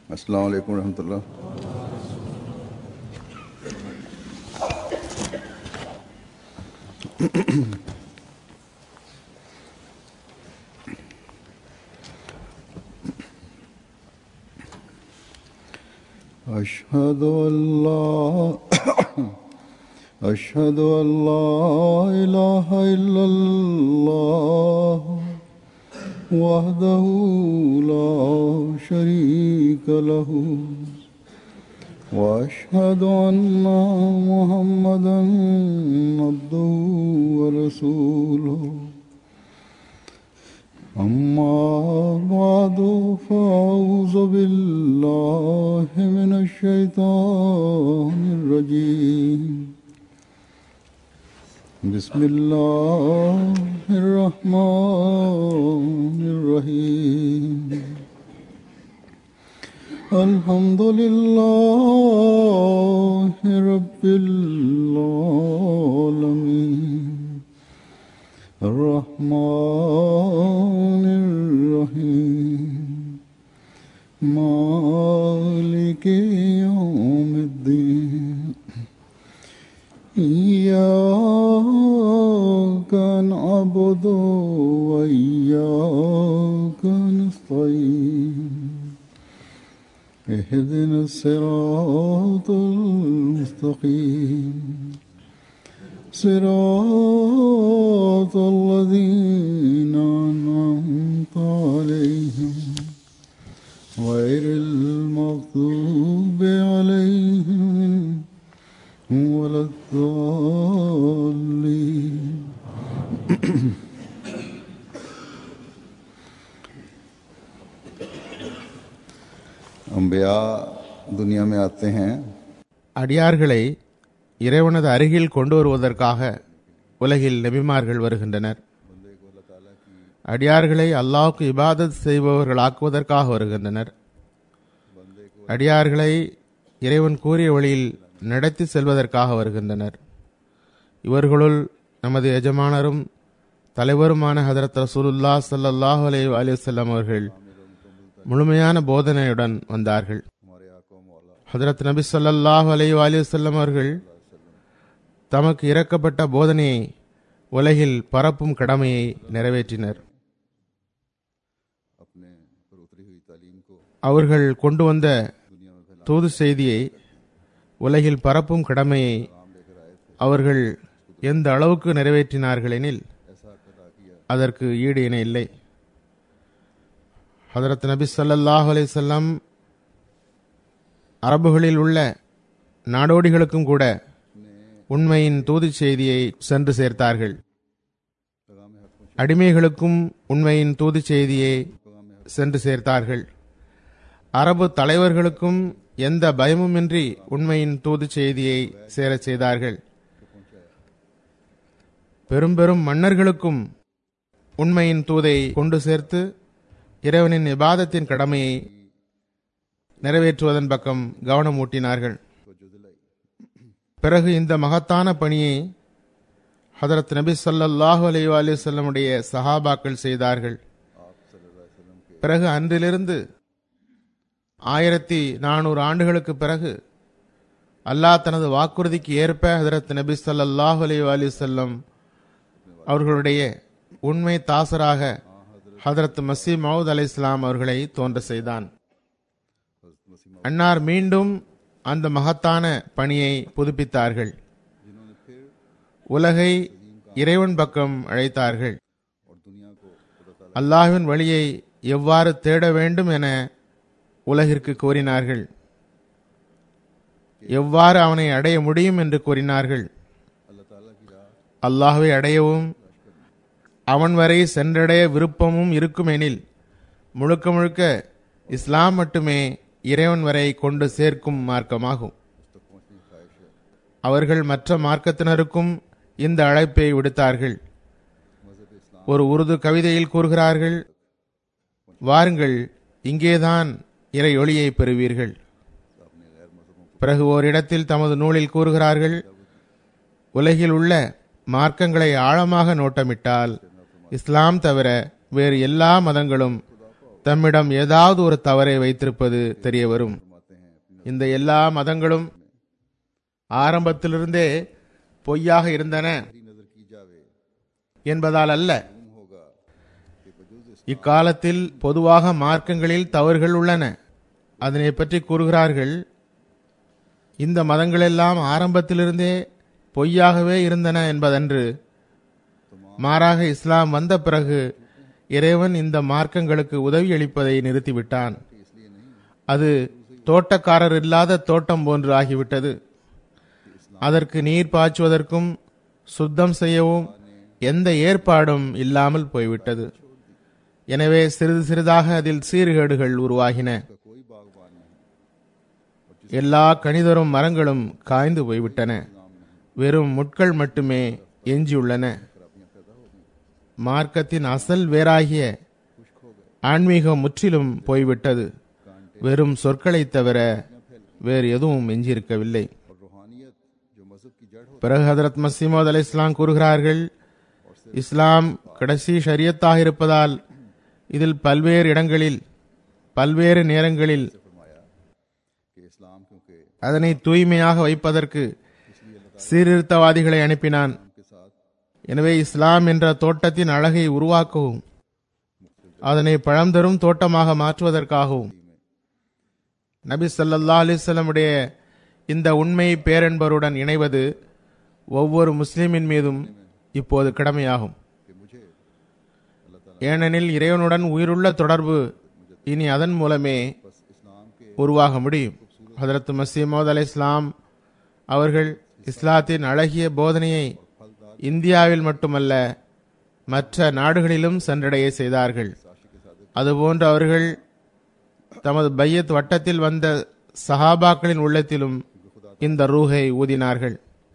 अस्सलाम वालेकुम रहमतुल्लाह أشهد أن لا أشهد أن لا إله إلا الله وحده لا شريك له وأشهد أن محمدا عبده ورسوله أما بعد فأعوذ بالله من الشيطان الرجيم بسم الله الرحمن الرحيم الحمد لله رب العالمين الرحمن الرحيم مالك يوم الدين إياك نعبد وإياك نستعين اهدنا الصراط المستقيم صراط الذين أنعمت عليهم غير المغضوب عليهم ولا الضالين अम्बिया दुनिया में आते हैं அடியார்களை இறைவனது அருகில் கொண்டு வருவதற்காக உலகில் நபிமார்கள் வருகின்றனர் அடியார்களை அல்லாஹ்வுக்கு இபாதத் செய்பவர்களாக்குவதற்காக வருகின்றனர் அடியார்களை இறைவன் கூறிய வழியில் நடத்தி செல்வதற்காக வருகின்றனர் இவர்களுள் நமது எஜமானரும் தலைவருமான ஹதரத் ரசூலுல்லா ஸல்லல்லாஹு அலைஹி வஸல்லம் அவர்கள் முழுமையான போதனையுடன் வந்தார்கள் ஹதரத் நபி ஸல்லல்லாஹு அலைஹி வஸல்லம் அவர்கள் தமக்கு இறக்கப்பட்ட போதனையை உலகில் பரப்பும் கடமையை நிறைவேற்றினர் अपने पर उतरी हुई तालीम को அவர்கள் கொண்டு வந்த தூது செய்தியை உலகில் பரப்பும் கடமையை அவர்கள் எந்த அளவுக்கு நிறைவேற்றினார்கள் எனில் அதற்கு ஈடு இணை இல்லை ஹதரத் நபி ஸல்லல்லாஹு அலைஹி வஸல்லம் அரபுகளில் உள்ள நாடோடிகளுக்கும் கூட உண்மையின் தூது செய்தியை சென்று சேர்த்தார்கள் அடிமைகளுக்கும் உண்மையின் தூது செய்தியை சென்று சேர்த்தார்கள் அரபு தலைவர்களுக்கும் எந்த பயமுமின்றி உண்மையின் தூது செய்தியை சேரச் செய்தார்கள் பெரும் பெரும் மன்னர்களுக்கும் உண்மையின் தூதை கொண்டு சேர்த்து இறைவனின் இபாதத்தின் கடமையை நிறைவேற்றுவதன் பக்கம் கவனம் ஊட்டினார்கள் பிறகு இந்த மகத்தான பணியை ஹதரத் நபி ஸல்லல்லாஹு அலைஹி வஸல்லமுடைய சஹாபாக்கள் செய்தார்கள் பிறகு அன்றிலிருந்து ஆயிரத்தி நானூறு ஆண்டுகளுக்கு பிறகு அல்லாஹ் தனது வாக்குறுதிக்கு ஏற்ப ஹதரத் நபி ஸல்லல்லாஹு அலைஹி வஸல்லம் அவர்களுடைய உண்மை தாசராக ஹதரத் மசி மவுத் அலை இஸ்லாம் அவர்களை தோன்ற செய்தான் அன்னார் மீண்டும் அந்த மகத்தான பணியை புதுப்பித்தார்கள் உலகை இறைவன் பக்கம் அழைத்தார்கள் அல்லாஹ்வின் வழியை எவ்வாறு தேட வேண்டும் என உலகிற்கு கூறினார்கள் எவ்வாறு அவனை அடைய முடியும் என்று கூறினார்கள் அல்லாஹ்வை அடையவும் அவன் வரை சென்றடைய விருப்பமும் இருக்குமெனில் முழுக்க முழுக்க இஸ்லாம் மட்டுமே இறைவன் வரை கொண்டு சேர்க்கும் மார்க்கமாகும் அவர்கள் மற்ற மார்க்கத்தினருக்கும் இந்த அழைப்பை விடுத்தார்கள் ஒரு உருது கவிதையில் கூறுகிறார்கள் வாருங்கள் இங்கேதான் இறை ஒளியை பெறுவீர்கள் பிறகு ஓரிடத்தில் தமது நூலில் கூறுகிறார்கள் உலகில் உள்ள மார்க்கங்களை ஆழமாக நோட்டமிட்டால் இஸ்லாம் தவிர வேறு எல்லா மதங்களும் தம்மிடம் ஏதாவது ஒரு தவறை வைத்திருப்பது தெரிய வரும் இந்த எல்லா மதங்களும் ஆரம்பத்திலிருந்தே பொய்யாக இருந்தன नजर की जावे என்பதால் அல்ல मालूम होगा कि वजूद இக்காலத்தில் பொதுவாக மார்க்கங்களில் தவறுகள் உள்ளன அதனை பற்றி கூறுகிறார்கள் இந்த மதங்களெல்லாம் ஆரம்பத்திலிருந்தே பொய்யாகவே இருந்தன என்பதன்று மாறாக இஸ்லாம் வந்த பிறகு இறைவன் இந்த மார்க்கங்களுக்கு உதவி அளிப்பதை நிறுத்திவிட்டான் அது தோட்டக்காரர் இல்லாத தோட்டம் போன்று ஆகிவிட்டது அதற்கு நீர் பாய்ச்சுவதற்கும் சுத்தம் செய்யவும் எந்த ஏற்பாடும் இல்லாமல் போய்விட்டது எனவே சிறிது சிறிதாக அதில் சீர்கேடுகள் உருவாகின कोई बागबान नहीं எல்லா கனிதரும் மரங்களும் காய்ந்து போய்விட்டன வெறும் முட்கள் மட்டுமே எஞ்சியுள்ளன மார்க்கத்தின் அசல் வேறாகிய ஆன்மீகம் முற்றிலும் போய்விட்டது வெறும் சொற்களைத் தவிர வேறு எதுவும் எஞ்சியிருக்கவில்லை और रूहानियत जो मजहब की जड़ हो பிறகு ஹதரத் மசீமோத் அலை இஸ்லாம் கூறுகிறார்கள் இஸ்லாம் கடைசி ஷரியத்தாக இருப்பதால் இதில் பல்வேறு இடங்களில் பல்வேறு நேரங்களில் फरमाया कि इस्लाम क्योंकि அதனை தூய்மையாக வைப்பதற்கு சீர்திருத்தவாதிகளை அனுப்பினான் के साथ எனவே இஸ்லாம் என்ற தோட்டத்தின் அழகை உருவாக்கவும் அதனை பழம் தரும் தோட்டமாக மாற்றுவதற்காகவும் நபி ஸல்லல்லாஹு அலைஹி வஸல்லமுடைய இந்த உண்மை பேரன்பருடன் இணைவது ஒவ்வொரு முஸ்லிமின் மீதும் இப்போது கடமையாகும் कि मुझे ஏனெனில் இறைவனுடன் உயிருள்ள தொடர்பு இனி அதன் மூலமே बस इस्लाम के உருவாக முடியும் ஹதரத் மசீமோத் அலை இஸ்லாம் அவர்கள் இஸ்லாத்தின் அழகிய போதனையை இந்தியாவில் மட்டுமல்ல மற்ற நாடுகளிலும் சென்றடைய செய்தார்கள் அதுபோன்று அவர்கள் தமது பையத் வட்டத்தில் வந்த சஹாபாக்களின் உள்ளத்திலும் இந்த ரூஹை ஊதினார்கள்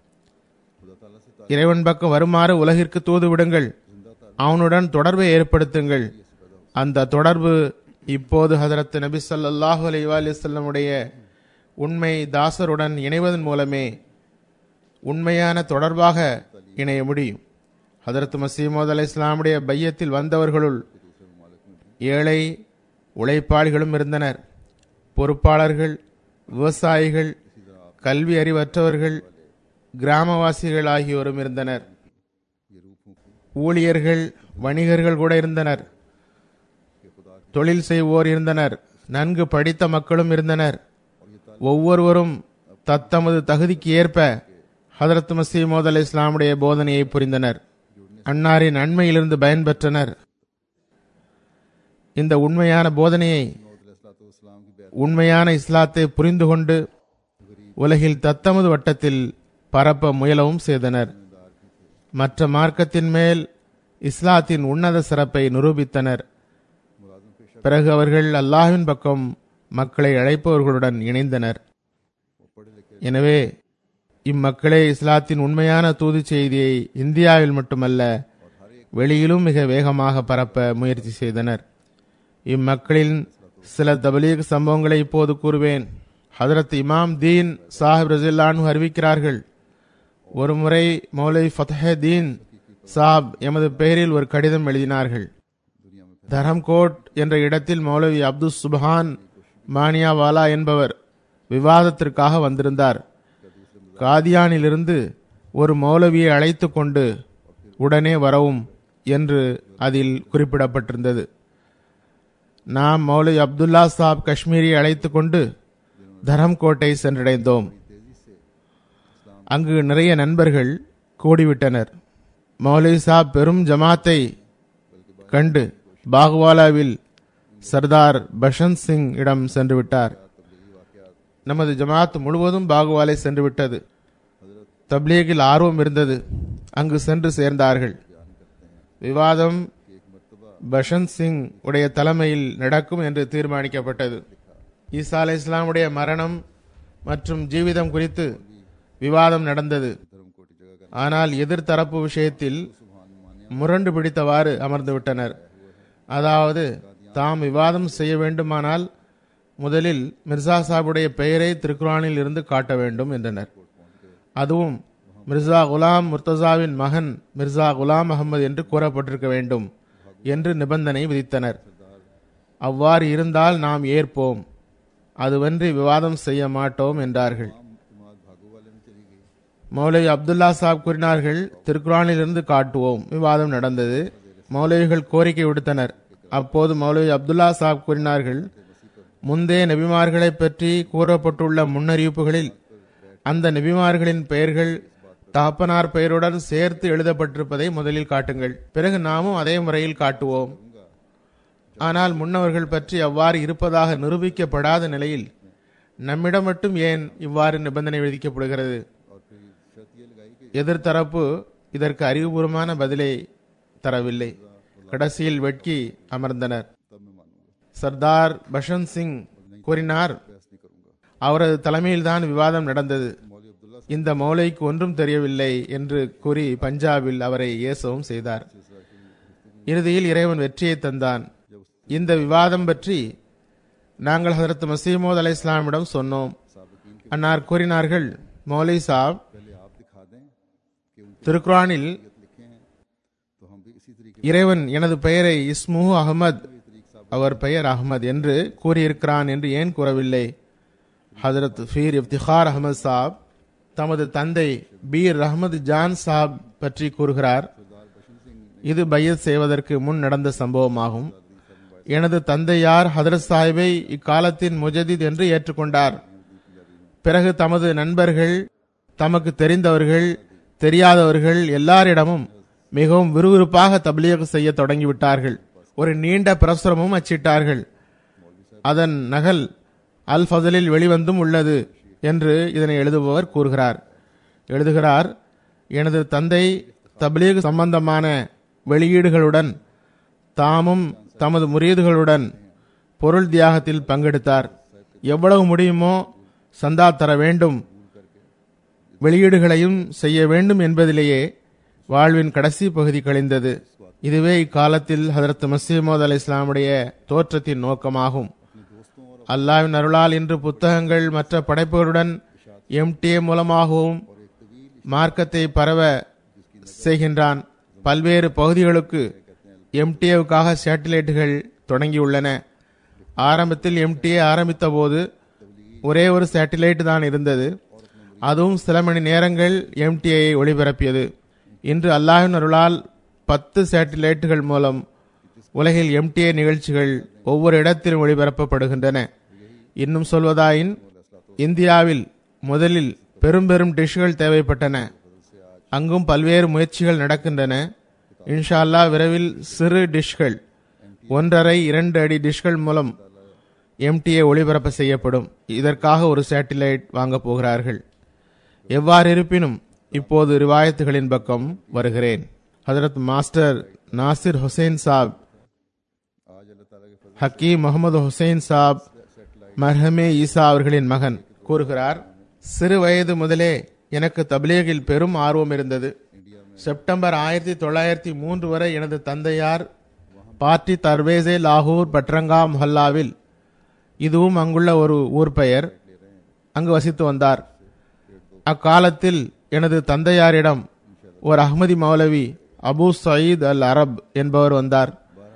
இறைவன் பக்கம் வருமாறு உலகிற்கு தூது விடுங்கள் அவனுடன் தொடர்பை ஏற்படுத்துங்கள் அந்த தொடர்பு இப்போது ஹதரத் நபி ஸல்லல்லாஹு அலைஹி வஸல்லமுடைய உண்மை தாசருடன் இணைவதன் மூலமே உண்மையான தொடர்பாக இணைய முடியும் ஹதரத் மசீமோத் அலை இஸ்லாமுடைய பையத்தில் வந்தவர்களுள் ஏழை உழைப்பாளிகளும் இருந்தனர் பொறுப்பாளர்கள் விவசாயிகள் கல்வி அறிவற்றவர்கள் கிராமவாசிகள் ஆகியோரும் இருந்தனர் ஊழியர்கள் வணிகர்கள் கூட இருந்தனர் தொழில் செய்வோர் இருந்தனர் நன்கு படித்த மக்களும் இருந்தனர் ஒவ்வொருவரும் தத்தமது தகுதிக்கு ஏற்ப ஹதரத் மசீமோத் அலை இஸ்லாமுடைய போதனையை புரிந்தனர் அன்னாரின் நன்மையிலிருந்து பயன்பெற்றனர் இந்த உண்மையான போதனையை इस्लाम की बैत உண்மையான இஸ்லாத்தை புரிந்து கொண்டு உலகில் தத்தமது வட்டத்தில் பரப்ப முயலவும் செய்தனர் மற்ற மார்க்கத்தின் மேல் இஸ்லாத்தின் உன்னத சிறப்பை நிரூபித்தனர் பிறகு அவர்கள் அல்லாஹ்வின் பக்கம் மக்களை அழைப்பவர்களுடன் இணைந்தனர் எனவே இம்மக்களே இஸ்லாத்தின் உண்மையான தூது செய்தியை இந்தியாவில் மட்டுமல்ல வெளியிலும் மிக வேகமாக பரப்ப முயற்சி செய்தனர் இம்மக்களின் சில தபலீக் சம்பவங்களை இப்போது கூறுவேன் ஹதரத் இமாம் தீன் சாஹிப் ரஜில்லானு அறிவிக்கிறார்கள் ஒரு முறை மௌலை ஃபத்தஹ தீன் சாப் எமது பெயரில் ஒரு கடிதம் எழுதினார்கள் தரம்கோட் என்ற இடத்தில் மௌலவி அப்துல் சுப்ஹான் மானியாவாலா என்பவர் விவாதத்திற்காக வந்திருந்தார் காதியானிலிருந்து ஒரு மௌலவியை அழைத்து கொண்டு உடனே வரவும் என்று அதில் குறிப்பிடப்பட்டிருந்தது நாம் மௌலவி அப்துல்லா சாப் காஷ்மீரியை அழைத்து கொண்டு தரம்கோட்டை சென்றடைந்தோம் அங்கு நிறைய நண்பர்கள் கூடிவிட்டனர் மௌலவி சாப் பெரும் ஜமாத்தை கண்டு பாகுவாலாவில் சர்தார் பஷந்த் சிங் இடம் சென்று விட்டார் நமது ஜமாத் முழுவதும் பாகுவாலை சென்று விட்டது தப்லீகில் ஆர்வம் இருந்தது அங்கு சென்று சேர்ந்தார்கள் விவாதம் பஷந்த் சிங் உடைய தலைமையில் நடக்கும் என்று தீர்மானிக்கப்பட்டது ஈசா அலை இஸ்லாமுடைய மரணம் மற்றும் ஜீவிதம் குறித்து விவாதம் நடந்தது ஆனால் எதிர்த்தரப்பு விஷயத்தில் முரண்டு பிடித்தவாறு அமர்ந்து விட்டனர் அதாவது தாம் விவாதம் செய்ய வேண்டுமானால் முதலில் மிர்சா சாஹிபுடைய பெயரை திருக்குரானில் இருந்து காட்ட வேண்டும் என்றனர் அதுவும் மிர்சா குலாம் முர்தசாவின் மகன் மிர்சா குலாம் அகமது என்று கூறப்பட்டிருக்க வேண்டும் என்று நிபந்தனை விதித்தனர் அவ்வாறு இருந்தால் நாம் ஏற்போம் அதுவன்றி விவாதம் செய்ய மாட்டோம் என்றார்கள் इमाद भागो वाले में चली गई மௌலவி அப்துல்லா சாப் கூறினார்கள் திருக்குறானிலிருந்து காட்டுவோம் விவாதம் நடந்தது மௌலவிகள் கோரிக்கை விடுத்தனர் அப்போது மௌலவி அப்துல்லா சாப் கூறினார்கள் முந்தைய நபிமார்களை பற்றி கூறப்பட்டுள்ள முன்னறிவிப்புகளில் அந்த நபிமார்களின் பெயர்கள் தகப்பனார் பெயருடன் சேர்த்து எழுதப்பட்டிருப்பதை முதலில் காட்டுங்கள் பிறகு நாமும் அதே முறையில் காட்டுவோம் ஆனால் முன்னவர்கள் பற்றி அவ்வாறு இருப்பதாக நிரூபிக்கப்படாத நிலையில் நம்மிடம் மட்டும் ஏன் இவ்வாறு நிபந்தனை விதிக்கப்படுகிறது और फिर शर्त ये लगाई कि எதிர்த்தரப்பு இதற்கு அறிவுபூர்வமான பதிலை தரவில்லை கடைசியில் வெட்கி அமர்ந்தனர் तब मैं मानूंगा சர்தார் பஷந்த் சிங் கூறினார் बहस नहीं करूंगा அவரது தலைமையில்தான் விவாதம் நடந்தது मौलवी अब्दुल्ला இந்த மௌலைக்கு ஒன்றும் தெரியவில்லை என்று கூறி பஞ்சாபில் அவரை ஏசவும் செய்தார் இறுதியில் இறைவன் வெற்றியை தந்தான் இந்த விவாதம் பற்றி நாங்கள் ஹதரத் மசீமோத் அலை இஸ்லாமிடம் சொன்னோம் साबिकीन के அன்னார் கூறினார்கள் மௌலை சாப் पहले आप दिखा दें कि उनके திருக்குரானில் लिखे हैं तो हम भी इसी तरीके இறைவன் எனது பெயரை இஸ்மு அகமது तरीक साहब அவர் பெயர் அகமது என்று கூறியிருக்கிறான் என்று ஏன் கூறவில்லை ஹதரத் ஃபீர் இஃப்திகார் அகமது சாப் தமது தந்தை பீர் அஹமது ஜான் சாப் பற்றி கூறுகிறார் இது பையத் செய்வதற்கு முன் நடந்த சம்பவமாகும் எனது தந்தையார் ஹதரத் சாஹிபை இக்காலத்தின் முஜதித் என்று ஏற்றுக்கொண்டார் பிறகு தமது நண்பர்கள் தமக்கு தெரிந்தவர்கள் தெரியாதவர்கள் எல்லாரிடமும் மிகவும் விறுவிறுப்பாக தப்லீக் செய்ய தொடங்கிவிட்டார்கள் ஒரு நீண்ட பிரசுரமும் அச்சிட்டார்கள் அதன் நகல் அல் ஃபசலில் வெளிவந்தும் உள்ளது என்று இதனை எழுதுபவர் கூறுகிறார் எழுதுகிறார் எனது தந்தை தப்லீக் சம்பந்தமான வெளியீடுகளுடன் தாமும் தமது முறியீடுகளுடன் பொருள் தியாகத்தில் பங்கெடுத்தார் எவ்வளவு முடியுமோ சந்தா தர வேண்டும் வெளியீடுகளையும் செய்ய வேண்டும் என்பதிலேயே வாழ்வின் கடைசி பகுதி கழிந்தது இதுவே இக்காலத்தில் ஹதரத் மசீமோத் அலி இஸ்லாமுடைய தோற்றத்தின் நோக்கமாகும் அல்லாவின் அருளால் இன்று புத்தகங்கள் மற்ற படைப்புகளுடன் எம்டிஏ மூலமாகவும் மார்க்கத்தை பரவ செய்கின்றான் பல்வேறு பகுதிகளுக்கு எம்டிஏவுக்காக சேட்டிலைட்டுகள் தொடங்கியுள்ளன ஆரம்பத்தில் எம்டிஏ ஆரம்பித்த போது ஒரே ஒரு சேட்டிலைட் தான் இருந்தது அதுவும் சில மணி நேரங்கள் எம்டிஏயை ஒளிபரப்பியது இன்று அல்லாஹின் அருளால் பத்து சேட்டிலைட்டுகள் மூலம் உலகில் எம்டிஏ நிகழ்ச்சிகள் ஒவ்வொரு இடத்திலும் ஒளிபரப்பப்படுகின்றன இன்னும் சொல்வதாயின் இந்தியாவில் முதலில் பெரும் பெரும் டிஷ்கள் தேவைப்பட்டன அங்கும் பல்வேறு முயற்சிகள் நடக்கின்றன இன்ஷா அல்லாஹ் விரைவில் சிறு டிஷ்கள் ஒன்றரை இரண்டு அடி டிஷ்கள் மூலம் எம்டிஏ ஒளிபரப்ப செய்யப்படும் இதற்காக ஒரு சேட்டிலைட் வாங்கப் போகிறார்கள் எவ்வாறு இருப்பினும் இப்போது ரிவாயத்துகளின் பக்கம் வருகிறேன் ஹதரத் மாஸ்டர் நாசிர் ஹுசைன் சாப் आज अल्लाह ताला के फजल ஹக்கீம் முகமது ஹுசைன் சாப் மர்ஹமே ஈசா அவர்களின் மகன் கூறுகிறார் சிறு வயது முதலே எனக்கு தப்லீகில் பெரும் ஆர்வம் இருந்தது செப்டம்பர் ஆயிரத்தி தொள்ளாயிரத்தி மூன்று வரை எனது தந்தையார் பார்ட்டி தர்வேசே லாகூர் பட்ரங்கா முஹல்லாவில் இதுவும் அங்குள்ள ஒரு ஊர் பெயர் அங்கு வசித்து வந்தார் அக்காலத்தில் எனது தந்தையாரிடம் ஒரு அஹ்மதி மௌலவி அபு சயீத் அல் அரப் என்பவர் வந்தார்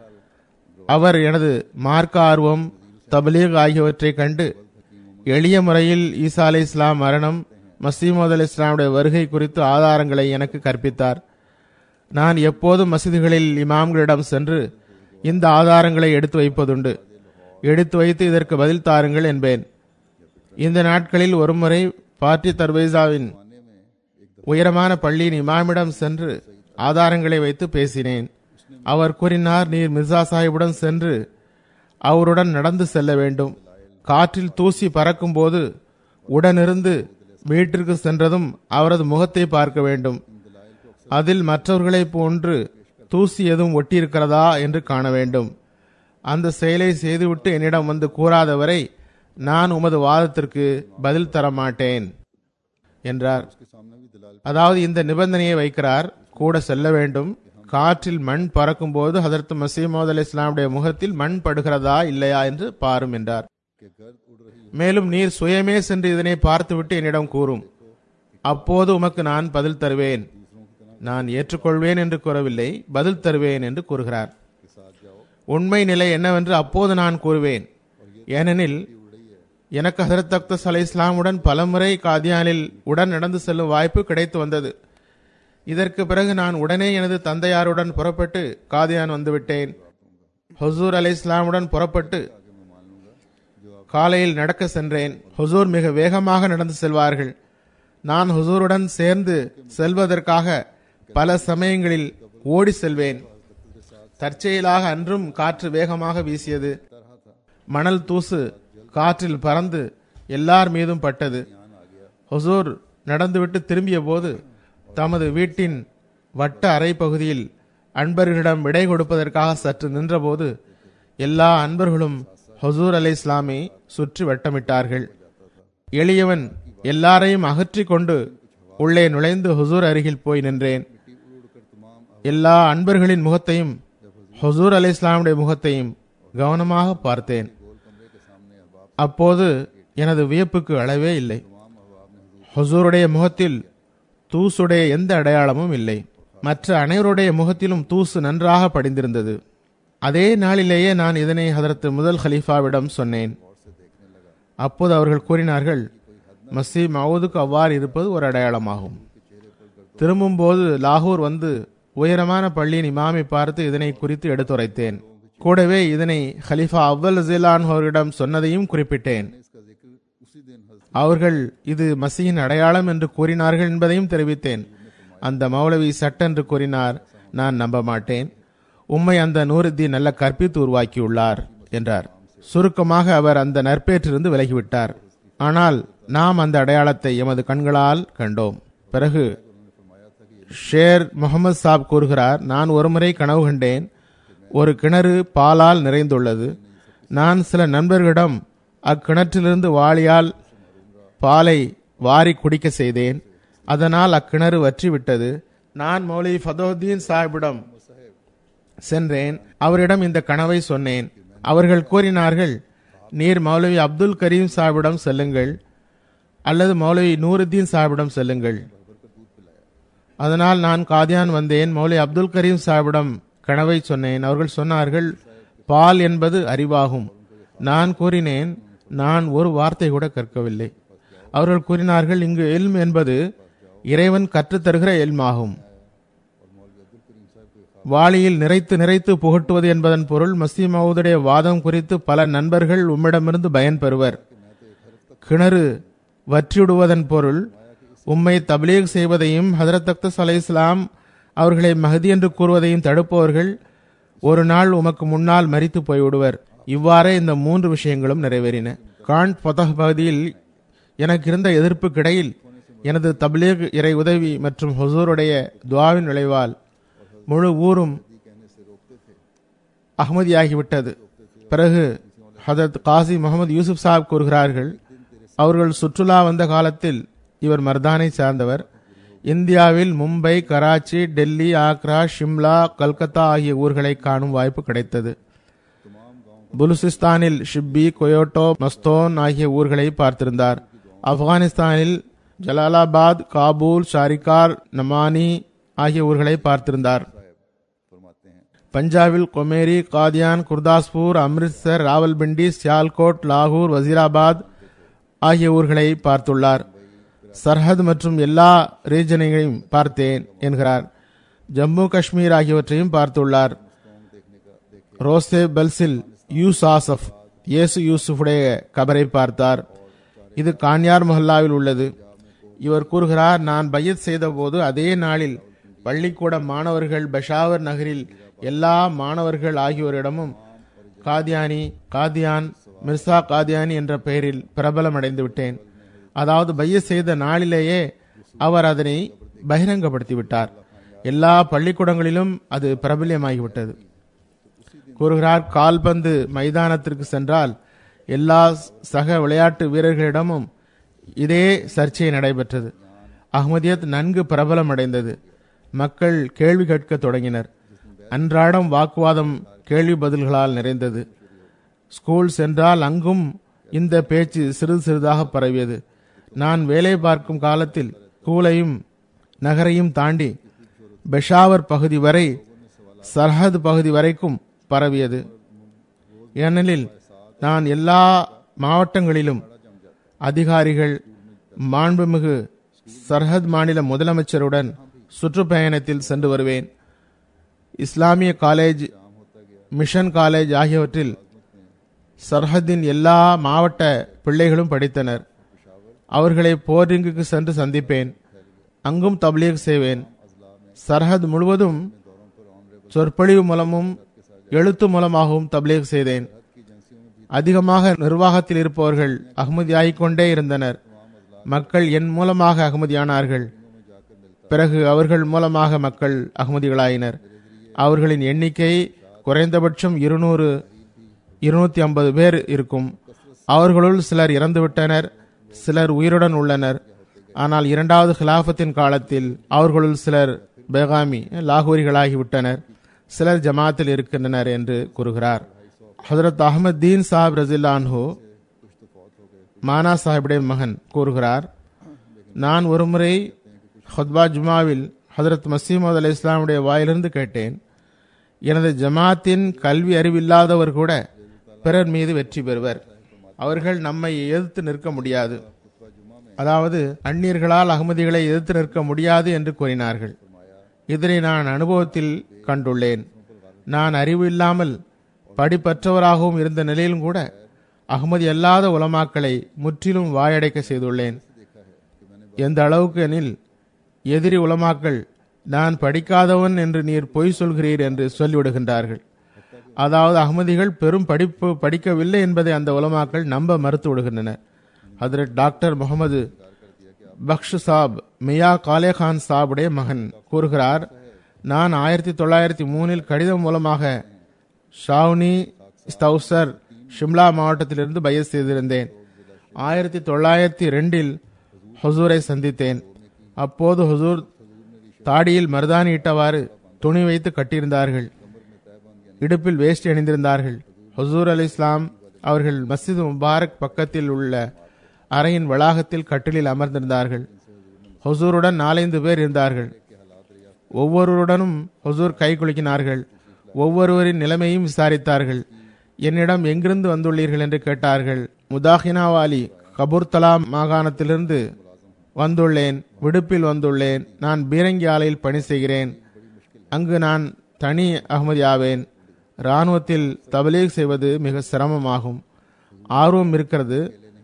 அவர் எனது மார்க்க ஆர்வம் தபலீக் ஆகியவற்றை கண்டு எளிய முறையில் ஈசா அலி இஸ்லாம் மரணம் மசீமது அலி இஸ்லாமுடைய வருகை குறித்து ஆதாரங்களை எனக்கு கற்பித்தார் நான் எப்போதும் மசீதுகளில் இமாம்களிடம் சென்று இந்த ஆதாரங்களை எடுத்து வைப்பதுண்டு எடுத்து வைத்து இதற்கு பதில் தாருங்கள் என்பேன் இந்த நாட்களில் ஒருமுறை பார்ட்டி தர்வைசாவின் உயரமான பள்ளியின் இமாமிடம் சென்று ஆதாரங்களை வைத்து பேசினேன் அவர் கூறினார் நீர் மிர்சா சாஹிபுடன் சென்று அவருடன் நடந்து செல்ல வேண்டும் காற்றில் தூசி பறக்கும்போது உடனிருந்து வீட்டிற்கு சென்றதும் அவரது முகத்தை பார்க்க வேண்டும் அதில் மற்றவர்களைப் போன்று தூசி எதுவும் ஒட்டியிருக்கிறதா என்று காண வேண்டும் அந்த செயலை செய்துவிட்டு என்னிடம் வந்து கூறாதவரை நான் உமது வாதத்திற்கு பதில் தர மாட்டேன் என்றார் के सामने भी दलाल அதாவது இந்த நிபந்தனையை வைக்கிறார் கூட செல்ல வேண்டும் காற்றில் மண் பறக்கும்போது ஹதரத் மசீமோத் அலி இஸ்லாமுடைய முகத்தில் மண் படுகிறதா இல்லையா என்று பாரும் என்றார் के गर्द उड़ रही மேலும் நீர் சுயமே சென்று இதனை பார்த்துவிட்டு என்னிடம் கூறும் அப்போது உமக்கு நான் பதில் தருவேன் நான் ஏற்றுக்கொள்வேன் என்று கூறவில்லை பதில் தருவேன் என்று கூறுகிறார் के साथ जाओ உண்மை நிலை என்னவென்று அப்போது நான் கூறுவேன் ஏனெனில் எனக்கு ஹசரத் அக்தஸ் அலை இஸ்லாமுடன் பலமுறை காதியானில் உடன் நடந்து செல்லும் வாய்ப்பு கிடைத்து வந்தது இதற்கு பிறகு நான் உடனே எனது தந்தையாருடன் புறப்பட்டு காதியான் வந்துவிட்டேன் ஹுசூர் அலை இஸ்லாமுடன் புறப்பட்டு காலையில் நடக்க சென்றேன் ஹுசூர் மிக வேகமாக நடந்து செல்வார்கள் நான் ஹுசூருடன் சேர்ந்து செல்வதற்காக பல சமயங்களில் ஓடி செல்வேன் தற்செயலாக அன்றும் காற்று வேகமாக வீசியது மணல் தூசு காற்றில் பறந்து எல்லார் மீதும் பட்டது ஹுசூர் நடந்துவிட்டு திரும்பிய போது தமது வீட்டின் வட்ட அறை பகுதியில் அன்பர்களிடம் விடை கொடுப்பதற்காக சற்று நின்றபோது எல்லா அன்பர்களும் ஹுசூர் அலை இஸ்லாமை சுற்றி வட்டமிட்டார்கள் எளியவன் எல்லாரையும் அகற்றிக் கொண்டு உள்ளே நுழைந்து ஹுசூர் அருகில் போய் நின்றேன் எல்லா அன்பர்களின் முகத்தையும் ஹுசூர் அலை இஸ்லாமுடைய முகத்தையும் கவனமாக பார்த்தேன் அப்போது எனது வியப்புக்கு அளவே இல்லை ஹுசூருடைய முகத்தில் தூசுடைய எந்த அடையாளமும் இல்லை மற்ற அனைவருடைய முகத்திலும் தூசு நன்றாக படிந்திருந்தது அதே நாளிலேயே நான் இதனை ஹதரத் முதல் ஹலீஃபாவிடம் சொன்னேன் அப்போது அவர்கள் கூறினார்கள் மசி மவுதுக்கு அவ்வாறு இருப்பது ஒரு அடையாளமாகும் திரும்பும்போது லாகூர் வந்து உயரமான பள்ளியின் இமாமை பார்த்து இதனை குறித்து எடுத்துரைத்தேன் கூடவே இதனை ஹலிஃபா அவ்வல் ஜிலான் அவர்களிடம் சொன்னதையும் குறிப்பிட்டேன் इसका जिक्र उसी दिन हज அவர்கள் இது மசியின் அடையாளம் என்று கூறினார்கள் என்பதையும் தெரிவித்தேன் அந்த மௌலவி சட்டென்று கூறினார் நான் நம்ப மாட்டேன் உம்மை அந்த நூறுத்தீன் நல்ல கற்பித்து உருவாக்கியுள்ளார் என்றார் சுருக்கமாக அவர் அந்த நற்பேற்றிலிருந்து விலகிவிட்டார் ஆனால் நாம் அந்த அடையாளத்தை எமது கண்களால் கண்டோம் பிறகு ஷேர் முகமது சாப் கூறுகிறார் நான் ஒருமுறை கனவு கண்டேன் ஒரு கிணறு பாலால் நிறைந்துள்ளது நான் சில நண்பர்களிடம் அக்கிணற்றிலிருந்து வாளியால் பாலை வாரி குடிக்க செய்தேன் அதனால் அக்கிணறு வற்றிவிட்டது நான் மௌலி ஃபதோதீன் சாஹிபிடம் சென்றேன் அவரிடம் இந்த கனவை சொன்னேன் அவர்கள் கூறினார்கள் நீர் மௌலவி அப்துல் கரீம் சாஹிபிடம் செல்லுங்கள் அல்லது மௌலவி நூருத்தீன் சாஹிபிடம் செல்லுங்கள் அதனால் நான் காதியான் வந்தேன் மௌலி அப்துல் கரீம் சாஹிபிடம் கனவை சொன்னேன் அவர்கள் சொன்னார்கள் பால் என்பது அறிவாகும் நான் கூறினேன் நான் ஒரு வார்த்தை கூட கற்கவில்லை அவர்கள் கூறினார்கள் இங்கு எல்ம் என்பது இறைவன் கற்றுத்தருகிற எல்மாகும் வாளியில் நிறைத்து நிறைத்து புகட்டுவது என்பதன் பொருள் மசி மவுதுடைய வாதம் குறித்து பல நண்பர்கள் உம்மிடமிருந்து பயன் பெறுவர் கிணறு வற்றிவிடுவதன் பொருள் உம்மை தப்லீக் செய்வதையும் ஹதரத் அக்தஸ் அலை இஸ்லாம் அவர்களை மஹதி என்று கூறுவதையும் தடுப்பவர்கள் ஒரு நாள் உமக்கு முன்னால் மரித்து போய்விடுவர் இவ்வாறே இந்த மூன்று விஷயங்களும் நிறைவேறின காண்ட் பதஹ் பகுதியில் எனக்கு இருந்த எதிர்ப்புக்கிடையில் எனது தப்லீக் இறை உதவி மற்றும் ஹுசூருடைய துவாவின் விளைவால் முழு ஊரும் அகமதியாகிவிட்டது பிறகு ஹதரத் காசி முகமது யூசுப் சாப் கூறுகிறார்கள் அவர்கள் சுற்றுலா வந்த காலத்தில் இவர் மர்தானை சார்ந்தவர் இந்தியாவில் மும்பை கராச்சி டெல்லி ஆக்ரா ஷிம்லா கல்கத்தா ஆகிய ஊர்களை காணும் வாய்ப்பு கிடைத்தது புலுசிஸ்தானில் ஷிப்பி கொயோட்டோ மஸ்தோன் ஆகிய ஊர்களை பார்த்திருந்தார் ஆப்கானிஸ்தானில் ஜலாலாபாத் காபூல் ஷாரிகார் நமானி ஆகிய ஊர்களை பார்த்திருந்தார் फरमाते हैं பஞ்சாபில் கொமேரி காதியான் குர்தாஸ்பூர் அம்ரித்சர் ராவல்பிண்டி சியால்கோட் லாகூர் வசீராபாத் ஆகிய ஊர்களை பார்த்துள்ளார் சர்ஹத் மற்றும் எல்லா ரீஜனைகளையும் பார்த்தேன் என்கிறார் ஜம்மு காஷ்மீர் ஆகியவற்றையும் பார்த்துள்ளார் ரோசே பெல்சில் யூசாசப் இயேசு யூசுஃபுடைய கபரை பார்த்தார் இது கான்யார் மொஹல்லாவில் உள்ளது இவர் கூறுகிறார் நான் பையத் செய்தபோது அதே நாளில் பள்ளிக்கூட மாணவர்கள் பெஷாவர் நகரில் எல்லா மாணவர்கள் ஆகியோரிடமும் காதியானி காதியான் மிர்சா காதியானி என்ற பெயரில் பிரபலமடைந்து விட்டேன் அதாவது பைய செய்த நாளிலேயே அவர் அதனை பகிரங்கப்படுத்தி விட்டார் எல்லா பள்ளிக்கூடங்களிலும் அது பிரபல்யமாகிவிட்டது கூறுகிறார் கால்பந்து மைதானத்திற்கு சென்றால் எல்லா சக விளையாட்டு வீரர்களிடமும் இதே சர்ச்சை நடைபெற்றது அஹ்மதியத் நன்கு பிரபலமடைந்தது மக்கள் கேள்வி கேட்க தொடங்கினர் அன்றாடம் வாக்குவாதம் கேள்வி பதில்களால் நிறைந்தது ஸ்கூல் சென்றால் அங்கும் இந்த பேச்சு சிறிது சிறிதாக பரவியது நான் வேலை பார்க்கும் காலத்தில் ஸ்கூலையும் நகரையும் தாண்டி பெஷாவர் பகுதி வரை சர்ஹத் பகுதி வரைக்கும் பரவியது ஏனெனில் நான் எல்லா மாவட்டங்களிலும் அதிகாரிகள் மாண்புமிகு சர்ஹத் மாநில முதலமைச்சருடன் சுற்றுப்பயணத்தில் சென்று வருவேன் இஸ்லாமிய காலேஜ் மிஷன் காலேஜ் ஆகியவற்றில் சர்ஹத்தின் எல்லா மாவட்ட பிள்ளைகளும் படித்தனர் அவர்களை போரிங்குக்கு சென்று சந்திப்பேன் அங்கும் தப்லீக் செய்வேன் சர்ஹத் முழுவதும் சொற்பொழிவு மூலமும் எழுத்து மூலமாகவும் தப்லீக் செய்தேன் அதிகமாக நிர்வாகத்தில் இருப்பவர்கள் அகமதியாகிக் கொண்டே இருந்தனர் மக்கள் என் மூலமாக அகமதியானார்கள் பிறகு அவர்கள் மூலமாக மக்கள் அகமதிகளாயினர் அவர்களின் எண்ணிக்கை குறைந்தபட்சம் இருநூறு இருநூத்தி ஐம்பது பேர் இருக்கும் அவர்களுள் சிலர் இறந்துவிட்டனர் சிலர் உயிருடன் உள்ளனர் ஆனால் இரண்டாவது ஹிலாஃபத்தின் காலத்தில் அவர்களுள் சிலர் பேகாமி லாகூரிகளாகிவிட்டனர் சிலர் ஜமாத்தில் இருக்கின்றனர் என்று கூறுகிறார் ஹசரத் அகமது தீன் சாஹிப் ரசில்லான்ஹோ மானா சாஹிபுடைய மகன் கூறுகிறார் நான் ஒருமுறை ஹத்பா ஜுமாவில் ஹதரத் மசீமது அலி இஸ்லாமுடைய வாயிலிருந்து கேட்டேன் எனது ஜமாத்தின் கல்வி அறிவில்லாதவர் கூட பிறர் மீது வெற்றி பெறுவர் அவர்கள் நம்மை எதிர்த்து நிற்க முடியாது அதாவது அந்நியர்களால் அகமதிகளை எதிர்த்து நிற்க முடியாது என்று கூறினார்கள் இதனை நான் அனுபவத்தில் கண்டுள்ளேன் நான் அறிவு இல்லாமல் படிப்பற்றவராகவும் இருந்த நிலையிலும் கூட அகமதி அல்லாத உலமாக்களை முற்றிலும் வாயடைக்க செய்துள்ளேன் எந்த அளவுக்கு எனில் எதிரி உலமாக்கள் நான் படிக்காதவன் என்று நீர் பொய் சொல்கிறீர் என்று சொல்லிவிடுகின்றார்கள் அதாவது அகமதிகள் பெரும் படிப்பு படிக்கவில்லை என்பதை அந்த உலமாக்கள் நம்ப மறுத்து விடுகின்றனர் ஹதரத் டாக்டர் முகமது பக்ஷ் சாப் மியா காலேகான் சாபுடைய மகன் கூறுகிறார் நான் ஆயிரத்தி தொள்ளாயிரத்தி மூணில் கடிதம் மூலமாக ஷாவ்னி ஸ்தௌசர் ஷிம்லா மாவட்டத்திலிருந்து பயஸ் செய்திருந்தேன் ஆயிரத்தி தொள்ளாயிரத்தி ரெண்டில் ஹொசூரை சந்தித்தேன் அப்போது ஹொசூர் தாடியில் மருதாணி இட்டவாறு துணி வைத்து கட்டியிருந்தார்கள் இடுப்பில் வேஷ்டி அணிந்திருந்தார்கள் ஹொசூர் அலி இஸ்லாம் அவர்கள் மஸ்ஜித் முபாரக் பக்கத்தில் உள்ள அறையின் வளாகத்தில் கட்டிலில் அமர்ந்திருந்தார்கள் ஹொசூருடன் நாலைந்து பேர் இருந்தார்கள் ஒவ்வொருவருடனும் ஹொசூர் கை குலுக்கினார்கள் ஒவ்வொருவரின் நிலைமையும் விசாரித்தார்கள் என்னிடம் எங்கிருந்து வந்துள்ளீர்கள் என்று கேட்டார்கள் முதாஹினாவாலி கபூர்தலா மாகாணத்திலிருந்து வந்துள்ளேன் விடுப்பில் வந்துள்ளேன் நான் பீரங்கி ஆலையில் பணி செய்கிறேன் அங்கு நான் தனி அகமதியாவேன் இராணுவத்தில் தபலீக் செய்வது மிக சிரமமாகும் ஆர்வம் இருக்கிறது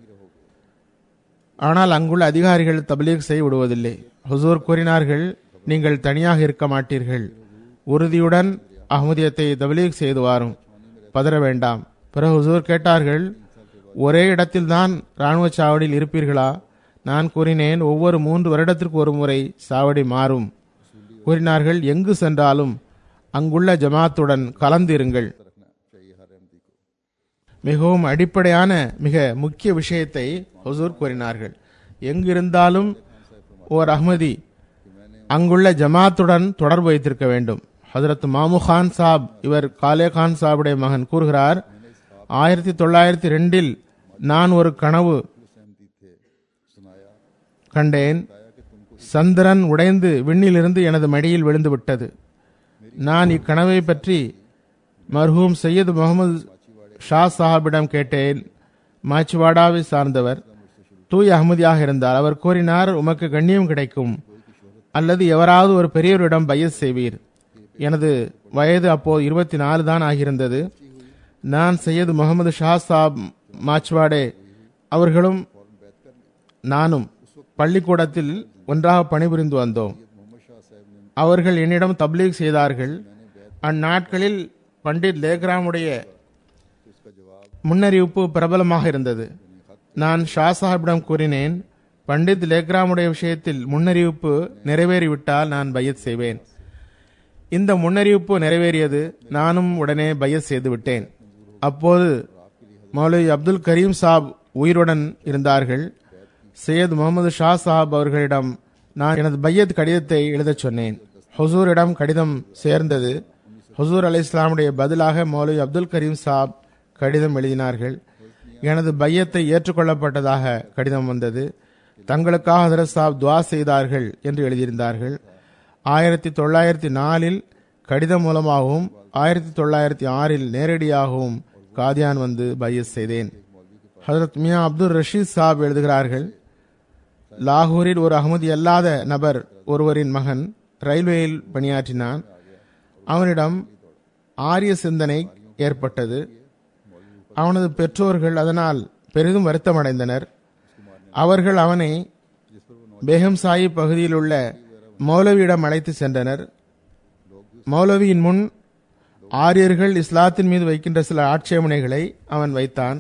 ஆனால் அங்குள்ள அதிகாரிகள் தபலீக் செய்ய விடுவதில்லை ஹுசூர் கூறினார்கள் நீங்கள் தனியாக இருக்க மாட்டீர்கள் உறுதியுடன் அகமதியத்தை தபலீக் செய்து வாரும் பதற வேண்டாம் பிறகு ஹுசூர் கேட்டார்கள் ஒரே இடத்தில்தான் இராணுவ சாவடியில் இருப்பீர்களா நான் கூறினேன் ஒவ்வொரு மூன்று வருடத்திற்கு ஒரு முறை சாவடி மாறும் கூறினார்கள் எங்கு சென்றாலும் அங்குள்ள ஜமாத்துடன் கலந்திருங்கள் மிகவும் அடிப்படையான மிக முக்கிய விஷயத்தை ஹுசூர் கூறினார்கள் எங்கிருந்தாலும் ஓர் அஹ்மதி அங்குள்ள ஜமாத்துடன் தொடர்பு வைத்திருக்க வேண்டும் ஹசரத் மாமு கான் சாப் இவர் காலே கான் சாபுடைய மகன் கூறுகிறார் ஆயிரத்தி தொள்ளாயிரத்தி ரெண்டில் நான் ஒரு கனவு கண்டேன் சந்திரன் உடைந்து விண்ணிலிருந்து எனது மடியில் விழுந்து விட்டது நான் இக்கனவை பற்றி மர்ஹூம் சையது முகமது ஷா சாஹாபிடம் கேட்டேன் மாச்சிவாடாவை சார்ந்தவர் தூய் அகமதியாக இருந்தார் அவர் கூறினார் உமக்கு கண்ணியம் கிடைக்கும் அல்லது எவராவது ஒரு பெரியவரிடம் பையஸ் செய்வீர் எனது வயது அப்போது இருபத்தி நாலு தான் ஆகியிருந்தது நான் சையது முகமது ஷா சாப் மாச்வாடே அவர்களும் நானும் பள்ளிக்கூடத்தில் ஒன்றாக பணிபுரிந்து வந்தோம் அவர்கள் என்னிடம் தப்லீக் செய்தார்கள் அந்நாட்களில் பண்டிட் லேக்ராமுடைய முன்னறிவிப்பு பிரபலமாக இருந்தது நான் ஷா சாஹிப்பிடம் கூறினேன் பண்டித் லேக்ராமுடைய விஷயத்தில் முன்னறிவிப்பு நிறைவேறிவிட்டால் நான் பையத் செய்வேன் இந்த முன்னறிவிப்பு நிறைவேறியது நானும் உடனே பையத் செய்து விட்டேன் அப்போது மௌலவி அப்துல் கரீம் சாப் உயிருடன் இருந்தார்கள் சையத் முகமது ஷா சாப் அவர்களிடம் நான் எனது பையத் கடிதத்தை எழுதச் சொன்னேன் ஹுசூரிடம் கடிதம் சேர்ந்தது ஹுசூர் அலி இஸ்லாமுடைய பதிலாக மௌலவி அப்துல் கரீம் சாப் கடிதம் எழுதினார்கள் எனது பையத்தை ஏற்றுக்கொள்ளப்பட்டதாக கடிதம் வந்தது தங்களுக்காக ஹதரத் சாப் துவா செய்தார்கள் என்று எழுதியிருந்தார்கள் ஆயிரத்தி தொள்ளாயிரத்தி நாலில் கடிதம் மூலமாகவும் ஆயிரத்தி தொள்ளாயிரத்தி ஆறில் நேரடியாகவும் காதியான் வந்து பையஸ் செய்தேன் ஹதரத் மியா அப்துல் ரஷீத் சாப் எழுதுகிறார்கள் லாகூரில் ஒரு அகமதி அல்லாத நபர் ஒருவரின் மகன் ரயில்வேயில் பணியாற்றினான் அவனிடம் ஆரிய சிந்தனை ஏற்பட்டது அவனது பெற்றோர்கள் அதனால் பெரிதும் வருத்தமடைந்தனர் அவர்கள் அவனை பேகம் சாஹிப் பகுதியில் உள்ள மௌலவியிடம் அழைத்து சென்றனர் மௌலவியின் முன் ஆரியர்கள் இஸ்லாத்தின் மீது வைக்கின்ற சில ஆட்சேபனைகளை அவன் வைத்தான்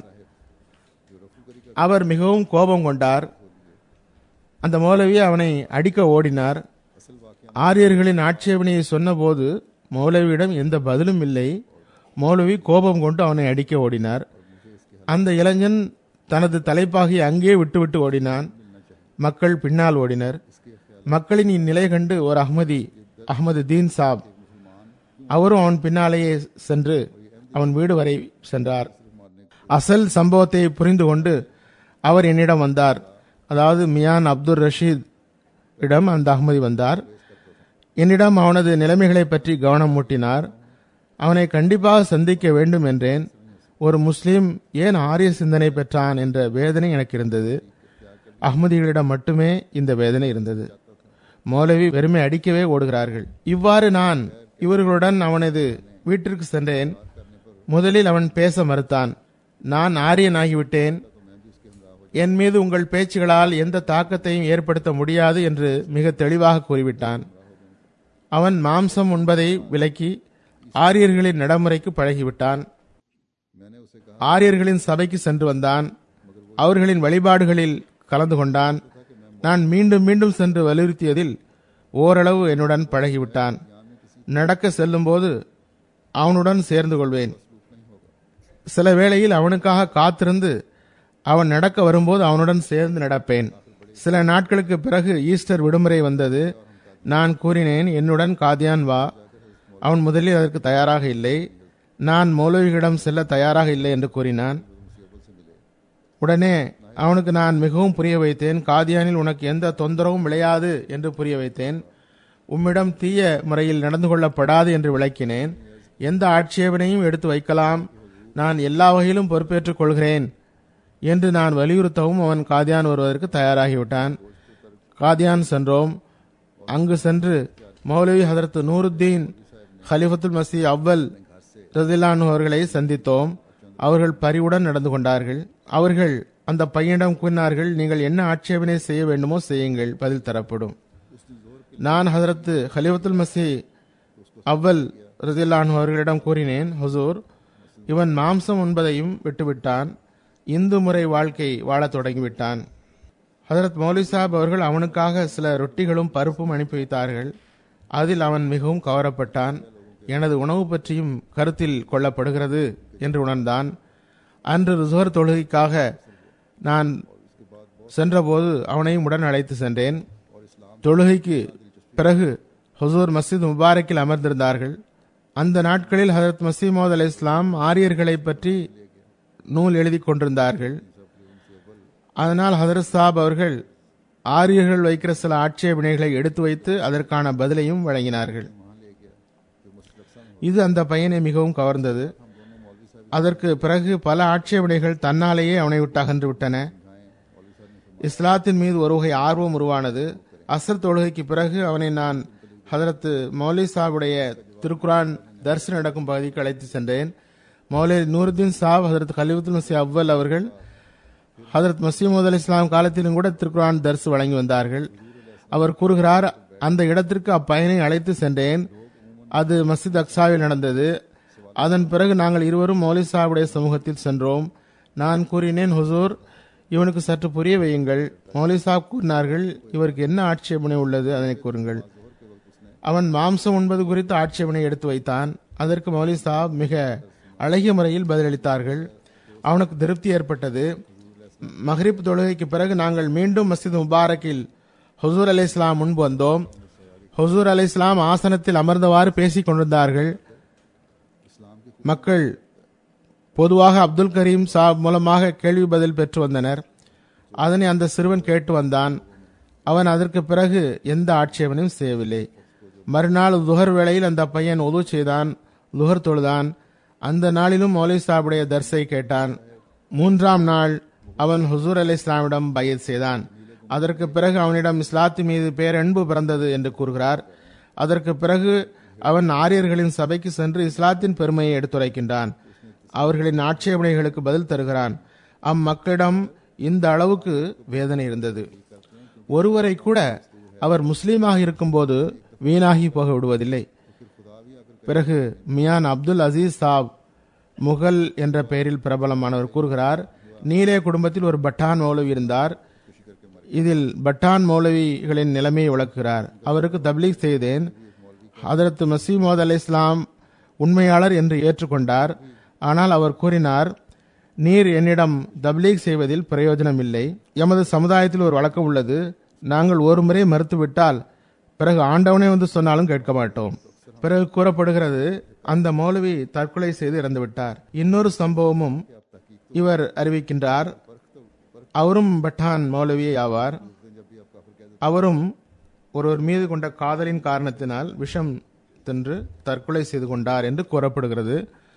அவர் மிகவும் கோபம் கொண்டார் அந்த மௌலவி அவனை அடிக்க ஓடினார் ஆரியர்களின் ஆட்சேபனையை சொன்னபோது மௌலவியிடம் எந்த பதிலும் இல்லை மௌலவி கோபம் கொண்டு அவனை அடிக்க ஓடினார் அந்த இளைஞன் தனது தலைப்பாகி அங்கே விட்டுவிட்டு ஓடினான் மக்கள் பின்னால் ஓடினர் மக்களின் இந்நிலை கண்டு ஒரு அஹ்மதி அஹ்மது தீன் சாப் அவரும் அவன் பின்னாலேயே சென்று அவன் வீடு வரை சென்றார் அசல் சம்பவத்தை புரிந்து கொண்டு அவர் என்னிடம் வந்தார் அதாவது மியான் அப்துல் ரஷீத் இடம் அந்த அஹ்மதி வந்தார் என்னிடம் அவனது நிலைமைகளை பற்றி கவனம் மூட்டினார் அவனை கண்டிப்பாக சந்திக்க வேண்டும் என்றேன் ஒரு முஸ்லீம் ஏன் ஆரிய சிந்தனை பெற்றான் என்ற வேதனை எனக்கு இருந்தது அஹ்மதிகளிடம் மட்டுமே இந்த வேதனை இருந்தது மௌலவி வெறுமை அடிக்கவே ஓடுகிறார்கள் இவ்வாறு நான் இவர்களுடன் அவனது வீட்டிற்கு சென்றேன் முதலில் அவன் பேச மறுத்தான் நான் ஆரியனாகிவிட்டேன் என் மீது உங்கள் பேச்சுகளால் எந்த தாக்கத்தையும் ஏற்படுத்த முடியாது என்று மிக தெளிவாக கூறிவிட்டான் அவன் மாம்சம் உண்பதை விலக்கி ஆரியர்களின் நடைமுறைக்கு பழகிவிட்டான் मैंने उसे कहा ஆரியர்களின் சபைக்கு சென்று வந்தான் அவர்களின் வழிபாடுகளில் கலந்து கொண்டான் நான் மீண்டும் மீண்டும் சென்று வலியுறுத்தியதில் ஓரளவு என்னுடன் பழகிவிட்டான் நடக்க செல்லும்போது அவனுடன் சேர்ந்து கொள்வேன் சில வேளையில் அவனுக்காக காத்திருந்து அவன் நடக்க வரும்போது அவனுடன் சேர்ந்து நடப்பேன் சில நாட்களுக்கு பிறகு ஈஸ்டர் விடுமுறை வந்தது நான் கூறினேன் என்னுடன் காதியான் வா அவன் முதலில் அதற்கு தயாராக இல்லை நான் மௌலவிகளிடம் செல்ல தயாராக இல்லை என்று கூறினான் உடனே அவனுக்கு நான் மிகவும் புரிய வைத்தேன் காதியானில் உனக்கு எந்த தொந்தரவும் விளையாது என்று புரிய வைத்தேன் உம்மிடம் தீய முறையில் நடந்து கொள்ளப்படாது என்று விளக்கினேன் எந்த ஆட்சேபனையும் எடுத்து வைக்கலாம் நான் எல்லா வகையிலும் பொறுப்பேற்றுக் கொள்கிறேன் என்று நான் வலியுறுத்தவும் அவன் காதியான் வருவதற்கு தயாராகிவிட்டான் காதியான் சென்றோம் அங்கு சென்று மௌலவி ஹதரத் நூருத்தீன் ஹலிஃபத்துல் மசி அவ்வல் ரதிலானு அவர்களை சந்தித்தோம் அவர்கள் பரிவுடன் நடந்து கொண்டார்கள் அவர்கள் அந்த பையனிடம் கூறினார்கள் நீங்கள் என்ன ஆட்சேபனை செய்ய வேண்டுமோ செய்யுங்கள் பதில் தரப்படும் நான் ஹதரத் ஹலிஃபத்துல் மசி அவ்வல் ரதிலானு அவர்களிடம் கூறினேன் ஹுசூர் இவன் மாம்சம் உண்பதையும் விட்டுவிட்டான் இந்து முறை வாழ்க்கை வாழத் தொடங்கிவிட்டான் ஹதரத் மௌலி சாப் அவர்கள் அவனுக்காக சில ரொட்டிகளும் பருப்பும் அனுப்பி வைத்தார்கள் அதில் அவன் மிகவும் கவரப்பட்டான் எனது உணவு பற்றியும் கருத்தில் கொள்ளப்படுகிறது என்று உணர்ந்தான் அன்று ரிசுவர் தொழுகைக்காக நான் சென்றபோது அவனையும் உடன் அழைத்து சென்றேன் தொழுகைக்கு பிறகு ஹுசூர் மஸ்ஜித் முபாரக்கில் அமர்ந்திருந்தார்கள் அந்த நாட்களில் ஹதரத் மசீமோத் அலை இஸ்லாம் ஆரியர்களை பற்றி நூல் எழுதி கொண்டிருந்தார்கள் அதனால் ஹதரத் சாப் அவர்கள் ஆரியர்கள் வைக்கிற சில ஆட்சேபனைகளை எடுத்து வைத்து அதற்கான பதிலையும் வழங்கினார்கள் இது அந்த பையனை மிகவும் கவர்ந்தது அதற்கு பிறகு பல ஆட்சேபனைகள் தன்னாலேயே அவனை விட்டு அகன்று விட்டன இஸ்லாத்தின் மீது ஒரு வகை ஆர்வம் உருவானது அசர் தொழுகைக்கு பிறகு அவனை நான் ஹதரத் மௌலி சாபுடைய திருக்குரான் தரிசனம் நடக்கும் பகுதிக்கு அழைத்து சென்றேன் மௌலை நூருத்தீன் சாப் ஹதரத் கலிவுத்துல் மசி அவ்வல் அவர்கள் ஹதரத் மசீமது அலி இஸ்லாம் காலத்திலும் கூட திருக்குரான் தரிசு வழங்கி வந்தார்கள் அவர் கூறுகிறார் அந்த இடத்திற்கு அப்பயனை அழைத்து சென்றேன் அது மஸ்ஜித் அக்ஸாவில் நடந்தது அதன் பிறகு நாங்கள் இருவரும் மௌலி சாஹிபுடைய சமூகத்தில் சென்றோம் நான் கூறினேன் ஹுசூர் இவனுக்கு சற்று புரிய வையுங்கள் மௌலி சாப் கூறினார்கள் இவருக்கு என்ன ஆட்சேபனை உள்ளது அதனை கூறுங்கள் அவன் மாம்சம் உண்பது குறித்து ஆட்சேபனை எடுத்து வைத்தான் அதற்கு மௌலி சாப் மிக அழகிய முறையில் பதிலளித்தார்கள் அவனுக்கு திருப்தி ஏற்பட்டது மஹ்ரிப் தொழுகைக்கு பிறகு நாங்கள் மீண்டும் மஸ்ஜித் முபாரக்கில் ஹுசூர் அலி இஸ்லாம் முன்பு வந்தோம் ஹுசூர் அலி இஸ்லாம் ஆசனத்தில் அமர்ந்தவாறு பேசிக் கொண்டிருந்தார்கள் மக்கள் பொதுவாக அப்துல் கரீம் சாப் மூலமாக கேள்வி பதில் பெற்று வந்தனர் அதனை அந்த சிறுவன் கேட்டு வந்தான் அவன் அதற்கு பிறகு எந்த ஆட்சேபனையும் செய்யவில்லை மறுநாள் துஹர் வேளையில் அந்த பையன் உது செய்தான் துஹர் தொழுதான் அந்த நாளிலும் மௌலை சாஹிபுடைய தர்ஸை கேட்டான் மூன்றாம் நாள் அவன் ஹுசூர் அலி இஸ்லாமிடம் பையத் செய்தான் அதற்கு பிறகு அவனிடம் இஸ்லாத்து மீது பேரன்பு பிறந்தது என்று கூறுகிறார் அதற்கு பிறகு அவன் ஆரியர்களின் சபைக்கு சென்று இஸ்லாத்தின் பெருமையை எடுத்துரைக்கின்றான் அவர்களின் ஆட்சேபனைகளுக்கு பதில் தருகிறான் அம்மக்களிடம் இந்த அளவுக்கு வேதனை இருந்தது ஒருவரை கூட அவர் முஸ்லீமாக இருக்கும்போது வீணாகி போக விடுவதில்லை பிறகு மியான் அப்துல் அசீஸ் சாப் முகல் என்ற பெயரில் பிரபலமானவர் கூறுகிறார் நீலே குடும்பத்தில் ஒரு பட்டான் மௌலவி இருந்தார் இதில் பட்டான் மௌலவிகளின் நிலைமையை விளக்குகிறார் அவருக்கு தப்லீக் செய்தேன் ஹதரத் மசீமோத் அலி இஸ்லாம் உண்மையாளர் என்று ஏற்றுக்கொண்டார் ஆனால் அவர் கூறினார் நீர் என்னிடம் தப்லீக் செய்வதில் பிரயோஜனம் இல்லை எமது சமுதாயத்தில் ஒரு வழக்கம் உள்ளது நாங்கள் ஒரு முறை மறுத்துவிட்டால் பிறகு ஆண்டவனே வந்து சொன்னாலும் கேட்க மாட்டோம் பிறகு கூறப்படுகிறது அந்த மௌலவி தற்கொலை செய்து இறந்து விட்டார் இன்னொரு சம்பவமும் இவர் அறிவிக்கின்றார் அவரும் பட்டான் மௌலவியே ஆவார் அவரும் ஒருவர் மீது கொண்ட காதலின் காரணத்தினால் விஷம் தின்று தற்கொலை செய்து கொண்டார் என்று கூறப்படுகிறது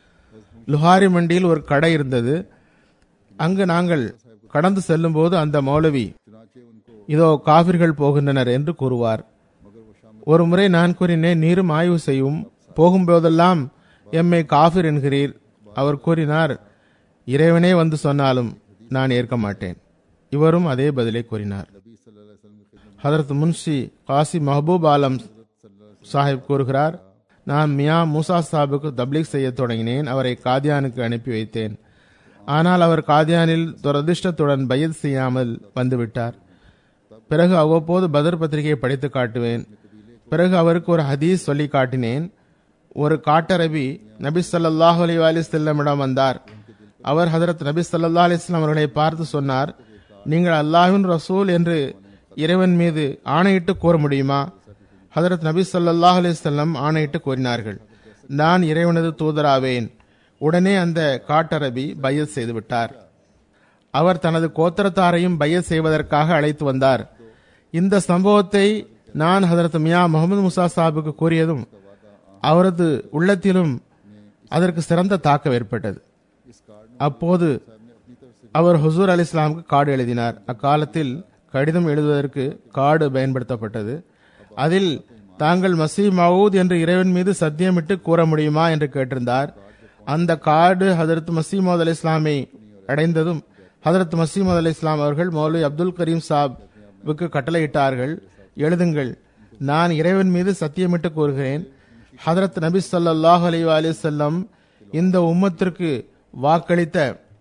லுஹாரி மண்டியில் ஒரு கடை இருந்தது அங்கு நாங்கள் கடந்து செல்லும் போது அந்த மௌலவி இதோ காவிர்கள் போகின்றனர் என்று கூறுவார் ஒரு முறை நான் கூறினேன் நீரும் ஆய்வு செய்யும் போகும்போதெல்லாம் எம்மை காஃபிர் என்கிறீர் அவர் கூறினார் இறைவனே வந்து சொன்னாலும் நான் ஏற்க மாட்டேன் இவரும் அதே பதிலை கூறினார் ஹதரத் முன்ஷி காசி மஹபூப் ஆலம் சாஹிப் கூறுகிறார் நான் மியா மூசா சாஹிபுக்கு தப்லீக் செய்ய தொடங்கினேன் அவரை காதியானுக்கு அனுப்பி வைத்தேன் ஆனால் அவர் காதியானில் துரதிர்ஷ்டத்துடன் பயத் செய்யாமல் வந்துவிட்டார் பிறகு அவ்வப்போது பதர் பத்திரிகையை படித்து காட்டுவேன் பிறகு அவருக்கு ஒரு ஹதீஸ் சொல்லி காட்டினேன் ஒரு காட்டரபி நபி ஸல்லல்லாஹு அலைஹி வஸல்லமிடம் வந்தார் அவர் ஹதரத் நபி ஸல்லல்லாஹு அலைஹி வஸல்லம் அவர்களை பார்த்து சொன்னார் நீங்கள் அல்லாஹ்வின் ரசூல் என்று இறைவன் மீது ஆணையிட்டு கூற முடியுமா ஹதரத் நபி ஸல்லல்லாஹு அலைஹி வஸல்லம் ஆணையிட்டு கூறினார்கள் நான் இறைவனது தூதராவேன் உடனே அந்த காட்டரபி பையத் செய்து விட்டார் அவர் தனது கோத்திரத்தாரையும் பையத் செய்வதற்காக அழைத்து வந்தார் இந்த சம்பவத்தை நான் ஹதரத் மியா முகமது முசா சாஹிபுக்கு கூறியதும் அவரது உள்ளத்திலும் அதற்கு சிறந்த தாக்கம் ஏற்பட்டது அப்போது அவர் ஹுசூர் அலி இஸ்லாமுக்கு கார்டு எழுதினார் அக்காலத்தில் கடிதம் எழுதுவதற்கு கார்டு பயன்படுத்தப்பட்டது அதில் தாங்கள் மசீ மவுத் என்று இறைவன் மீது சத்தியமிட்டு கூற முடியுமா என்று கேட்டிருந்தார் அந்த கார்டு ஹதரத் மசீமோத் அலி இஸ்லாமை அடைந்ததும் ஹதரத் மசீமது அலி இஸ்லாம் அவர்கள் மௌலவி அப்துல் கரீம் சாப்வுக்கு கட்டளையிட்டார்கள் எழுதுங்கள் நான் இறைவன் மீது சத்தியமிட்டு கூறுகிறேன் ஹதரத் நபி ஸல்லல்லாஹு அலைஹி வஸல்லம் இந்த உம்மத்திற்கு வாக்களித்த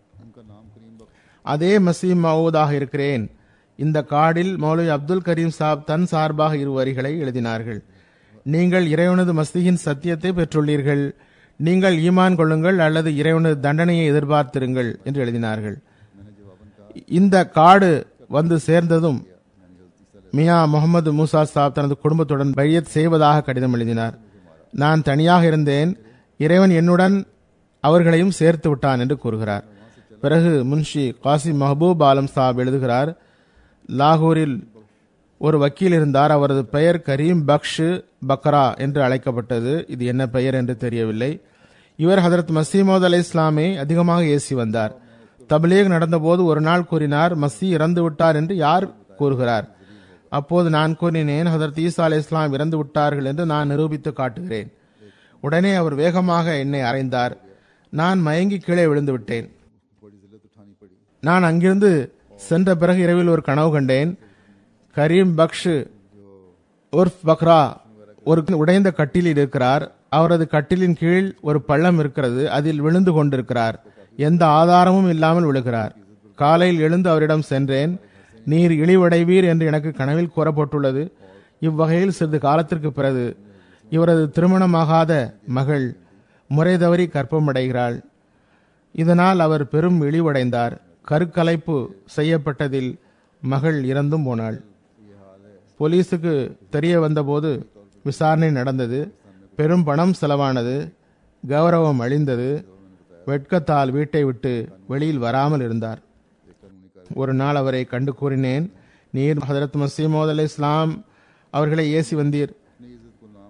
அதே மசீம் மவுதாக இருக்கிறேன் இந்த கார்டில் மௌலவி அப்துல் கரீம் சாப் தன் சார்பாக இரு வரிகளை எழுதினார்கள் நீங்கள் இறைவனது மஸ்தியின் சத்தியத்தை பெற்றுள்ளீர்கள் நீங்கள் ஈமான் கொள்ளுங்கள் அல்லது இறைவனது தண்டனையை எதிர்பார்த்திருங்கள் என்று எழுதினார்கள் இந்த காடு வந்து சேர்ந்ததும் மியா முகமது மூசா சாப் தனது குடும்பத்துடன் பையத் செய்வதாக கடிதம் எழுதினார் நான் தனியாக இருந்தேன் இறைவன் என்னுடன் அவர்களையும் சேர்த்து விட்டான் என்று கூறுகிறார் பிறகு முன்ஷி காசி மஹபூப் ஆலம் சாப் எழுதுகிறார் லாகூரில் ஒரு வக்கீல் இருந்தார் அவரது பெயர் கரீம் பக்ஷ் பக்ரா என்று அழைக்கப்பட்டது இது என்ன பெயர் என்று தெரியவில்லை இவர் ஹதரத் மசீமோத் அலை இஸ்லாமை அதிகமாக ஏசி வந்தார் தப்லீக் நடந்தபோது ஒரு நாள் கூறினார் மசி இறந்து விட்டார் என்று யார் கூறுகிறார் அப்போது நான் கூறினேன் ஹதரத் ஈசா அலை இஸ்லாம் இறந்து விட்டார்கள் என்று நான் நிரூபித்து காட்டுகிறேன் உடனே அவர் வேகமாக என்னை அறைந்தார் நான் மயங்கி கீழே விழுந்து விட்டேன் நான் அங்கிருந்து சென்ற பிறகு இரவில் ஒரு கனவு கண்டேன் கரீம் பக்ஷ் உர்ஃப் பக்ரா ஒரு உடைந்த கட்டிலில் இருக்கிறார் அவரது கட்டிலின் கீழ் ஒரு பள்ளம் இருக்கிறது அதில் விழுந்து கொண்டிருக்கிறார் எந்த ஆதாரமும் இல்லாமல் விழுகிறார் காலையில் எழுந்து அவரிடம் சென்றேன் நீர் இழிவடைவீர் என்று எனக்கு கனவில் கூறப்பட்டுள்ளது இவ்வகையில் சிறிது காலத்திற்கு பிறகு இவரது திருமணமாகாத மகள் முறை தவறி கற்பமடைகிறாள் இதனால் அவர் பெரும் இழிவடைந்தார் கருக்கலைப்பு செய்யப்பட்டதில் மகள் இறந்தும் போனாள் போலீசுக்கு தெரிய வந்தபோது விசாரணை நடந்தது பெரும் பணம் செலவானது கௌரவம் அழிந்தது வெட்கத்தால் வீட்டை விட்டு வெளியில் வராமல் இருந்தார் ஒரு நாள் அவரை கண்டு கூறினேன் நீர் ஹதரத் மசீமோத் அலி இஸ்லாம் அவர்களை ஏசி வந்தீர்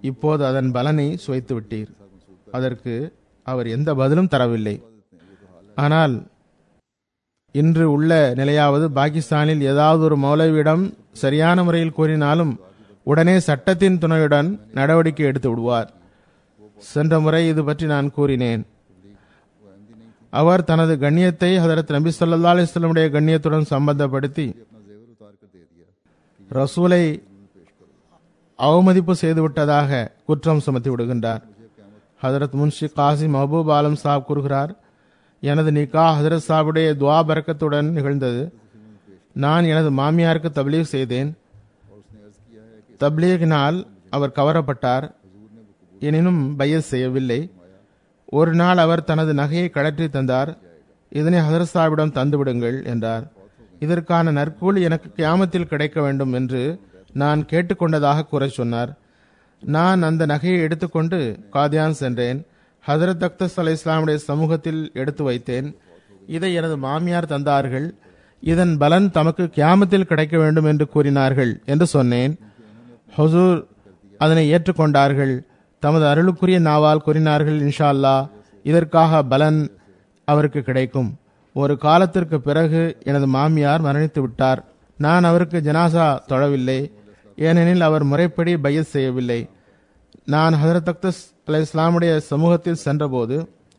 இப்போது அதன் பலனை சுவைத்து விட்டீர் அதற்கு அவர் எந்த பதிலும் தரவில்லை ஆனால் இன்று உள்ள நிலையாவது பாகிஸ்தானில் ஏதாவது ஒரு மௌலவியிடம் சரியான முறையில் கூறினாலும் உடனே சட்டத்தின் துணையுடன் நடவடிக்கை எடுத்து விடுவார் சென்ற முறை இது பற்றி நான் கூறினேன் அவர் தனது கண்ணியத்தை ஹதரத் நபி ஸல்லல்லாஹு அலைஹி வஸல்லமுடைய கண்ணியத்துடன் சம்பந்தப்படுத்தி अपना जेवर उतार कर दे दिया ரசூலை அவமதிப்பு செய்துவிட்டதாக குற்றம் சுமத்தி விடுகின்றார் ஹதரத் முன்ஷி காசி மஹபூப் ஆலம் சாப் கூறுகிறார் எனது நிக்கா ஹதரத் சாபுடைய துவா பரக்கத்துடன் நிகழ்ந்தது நான் எனது மாமியாருக்கு தப்லீக் செய்தேன் தப்லீகினால் அவர் கவரப்பட்டார் எனினும் பையஸ் செய்யவில்லை ஒரு நாள் அவர் தனது நகையை கழற்றி தந்தார் இதனை ஹதரத் சாஹிபிடம் தந்து விடுங்கள் என்றார் இதற்கான நற்கூலி எனக்கு கியாமத்தில் கிடைக்க வேண்டும் என்று நான் கேட்டுக்கொண்டதாக கூற சொன்னார் நான் அந்த நகையை எடுத்துக்கொண்டு காதியான் சென்றேன் ஹதரத் அக்தஸ் அலை இஸ்லாமுடைய சமூகத்தில் எடுத்து வைத்தேன் இதை எனது மாமியார் தந்தார்கள் இதன் பலன் தமக்கு கியாமத்தில் கிடைக்க வேண்டும் என்று கூறினார்கள் என்று சொன்னேன் ஹுசூர் அதனை ஏற்றுக்கொண்டார்கள் தமது அருளுக்குரிய நாவால் கூறினார்கள் இன்ஷா அல்லாஹ் இதற்காக பலன் அவருக்கு கிடைக்கும் ஒரு காலத்திற்கு பிறகு எனது மாமியார் மரணித்து விட்டார் நான் அவருக்கு ஜனாசா தொழவில்லை ஏனெனில் அவர் முறைப்படி பையத் செய்யவில்லை நான் ஹதரத் அக்தஸ் அலை இஸ்லாமுடைய சமூகத்தில் சென்றபோது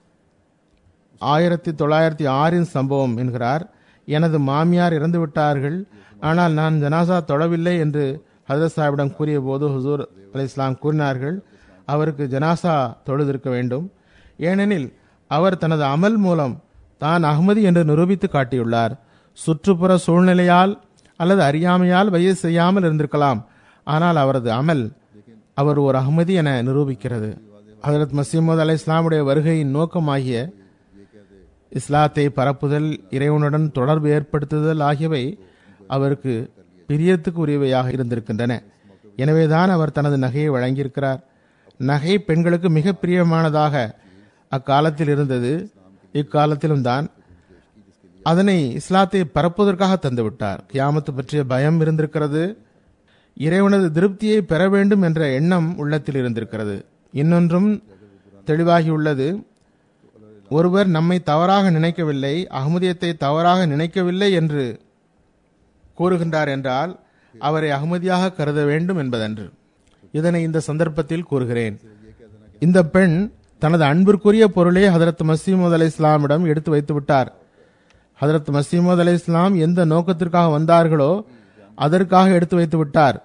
ஆயிரத்தி தொள்ளாயிரத்தி ஆறின் சம்பவம் என்கிறார் எனது மாமியார் இறந்து விட்டார்கள் ஆனால் நான் ஜனாசா தொழவில்லை என்று ஹதரத் சாஹிபிடம் கூறிய போது ஹுசூர் அலி இஸ்லாம் கூறினார்கள் அவருக்கு ஜனாசா தொழுதிருக்க வேண்டும் ஏனெனில் அவர் தனது அமல் மூலம் தான் அகமதி என்று நிரூபித்து காட்டியுள்ளார் சுற்றுப்புற சூழ்நிலையால் அல்லது அறியாமையால் வய செய்யாமல் இருந்திருக்கலாம் ஆனால் அவரது அமல் அவர் ஒரு அகமதி என நிரூபிக்கிறது ஹதரத் மசீமது அலை இஸ்லாமுடைய வருகையின் நோக்கமாகிய இஸ்லாத்தை பரப்புதல் இறைவனுடன் தொடர்பு ஏற்படுத்துதல் ஆகியவை அவருக்கு பிரியத்துக்கு உரியவையாக இருந்திருக்கின்றன எனவேதான் அவர் தனது நகையை வழங்கியிருக்கிறார் நகை பெண்களுக்கு மிக பிரியமானதாக அக்காலத்தில் இருந்தது இக்காலத்திலும் தான் அதனை இஸ்லாத்தை பரப்புவதற்காக தந்துவிட்டார் கியாமத்து பற்றிய பயம் இருந்திருக்கிறது இறைவனது திருப்தியை பெற வேண்டும் என்ற எண்ணம் உள்ளத்தில் இருந்திருக்கிறது இன்னொன்றும் தெளிவாகியுள்ளது ஒருவர் நம்மை தவறாக நினைக்கவில்லை அகமதியத்தை தவறாக நினைக்கவில்லை என்று கூறுகின்றார் என்றால் அவரை அகமதியாக கருத வேண்டும் என்பதன்று இதனை இந்த சந்தர்ப்பத்தில் கூறுகிறேன் இந்த பெண் தனது அன்பிற்குரிய பொருளை ஹதரத் மசீமது அலை இஸ்லாமிடம் எடுத்து வைத்து விட்டார் ஹதரத் மசீமது அலை இஸ்லாம் எந்த நோக்கத்திற்காக வந்தார்களோ அதற்காக எடுத்து வைத்து விட்டார்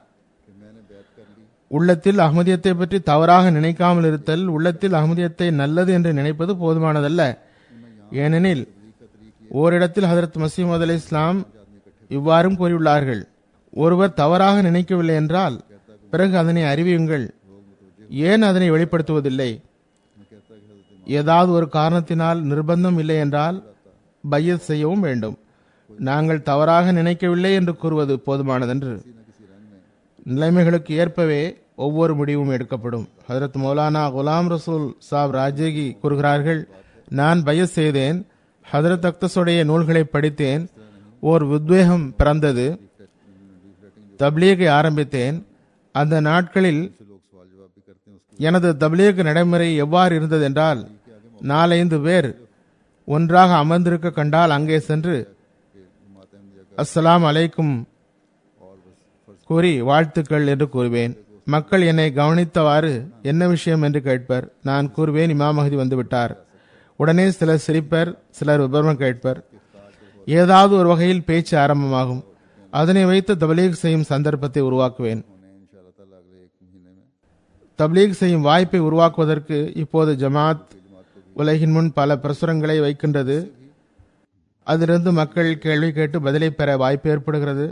உள்ளத்தில் அகமதியத்தை பற்றி தவறாக நினைக்காமல் இருத்தல் உள்ளத்தில் அகமதியத்தை நல்லது என்று நினைப்பது போதுமானதல்ல ஏனெனில் ஓரிடத்தில் ஹதரத் மசீமது அலை இஸ்லாம் இவ்வாறும் கூறியுள்ளார்கள் ஒருவர் தவறாக நினைக்கவில்லை என்றால் பிறகு அதனை அறிவியுங்கள் ஏன் அதனை வெளிப்படுத்துவதில்லை ஏதாவது ஒரு காரணத்தினால் நிர்பந்தம் இல்லை என்றால் பையத் செய்யவும் வேண்டும் நாங்கள் தவறாக நினைக்கவில்லை என்று கூறுவது போதுமானதென்று நிலைமைகளுக்கு ஏற்பவே ஒவ்வொரு முடிவும் எடுக்கப்படும் ஹதரத் மௌலானா குலாம் ரசூல் சாப் ராஜேகி கூறுகிறார்கள் நான் பயஸ் செய்தேன் ஹதரத் அக்தஸுடைய நூல்களை படித்தேன் ஓர் உத்வேகம் பிறந்தது தப்லீகை ஆரம்பித்தேன் அந்த நாட்களில் எனது தப்லீக் நடைமுறை எவ்வாறு இருந்தது என்றால் நாலைந்து பேர் ஒன்றாக அமர்ந்திருக்க கண்டால் அங்கே சென்று அஸ்ஸலாம் அலைக்கும் கூறி வாழ்த்துக்கள் என்று கூறுவேன் மக்கள் என்னை கவனித்தவாறு என்ன விஷயம் என்று கேட்பர் நான் கூறுவேன் இமாம் மஹதி வந்து விட்டார் உடனே சிலர் சிரிப்பர் சிலர் விபரம் கேட்பர் ஏதாவது ஒரு வகையில் பேச்சு ஆரம்பமாகும் அதனை வைத்து தபலீக் செய்யும் சந்தர்ப்பத்தை உருவாக்குவேன் தப்லீக் செய்யும் வாய்ப்பை உருவாக்குவதற்கு இப்போது ஜமாத் உலகின் முன் பல பிரசுரங்களை வைக்கின்றது அதிலிருந்து மக்கள் கேள்வி கேட்டு பதிலை பெற வாய்ப்பு ஏற்படுகிறது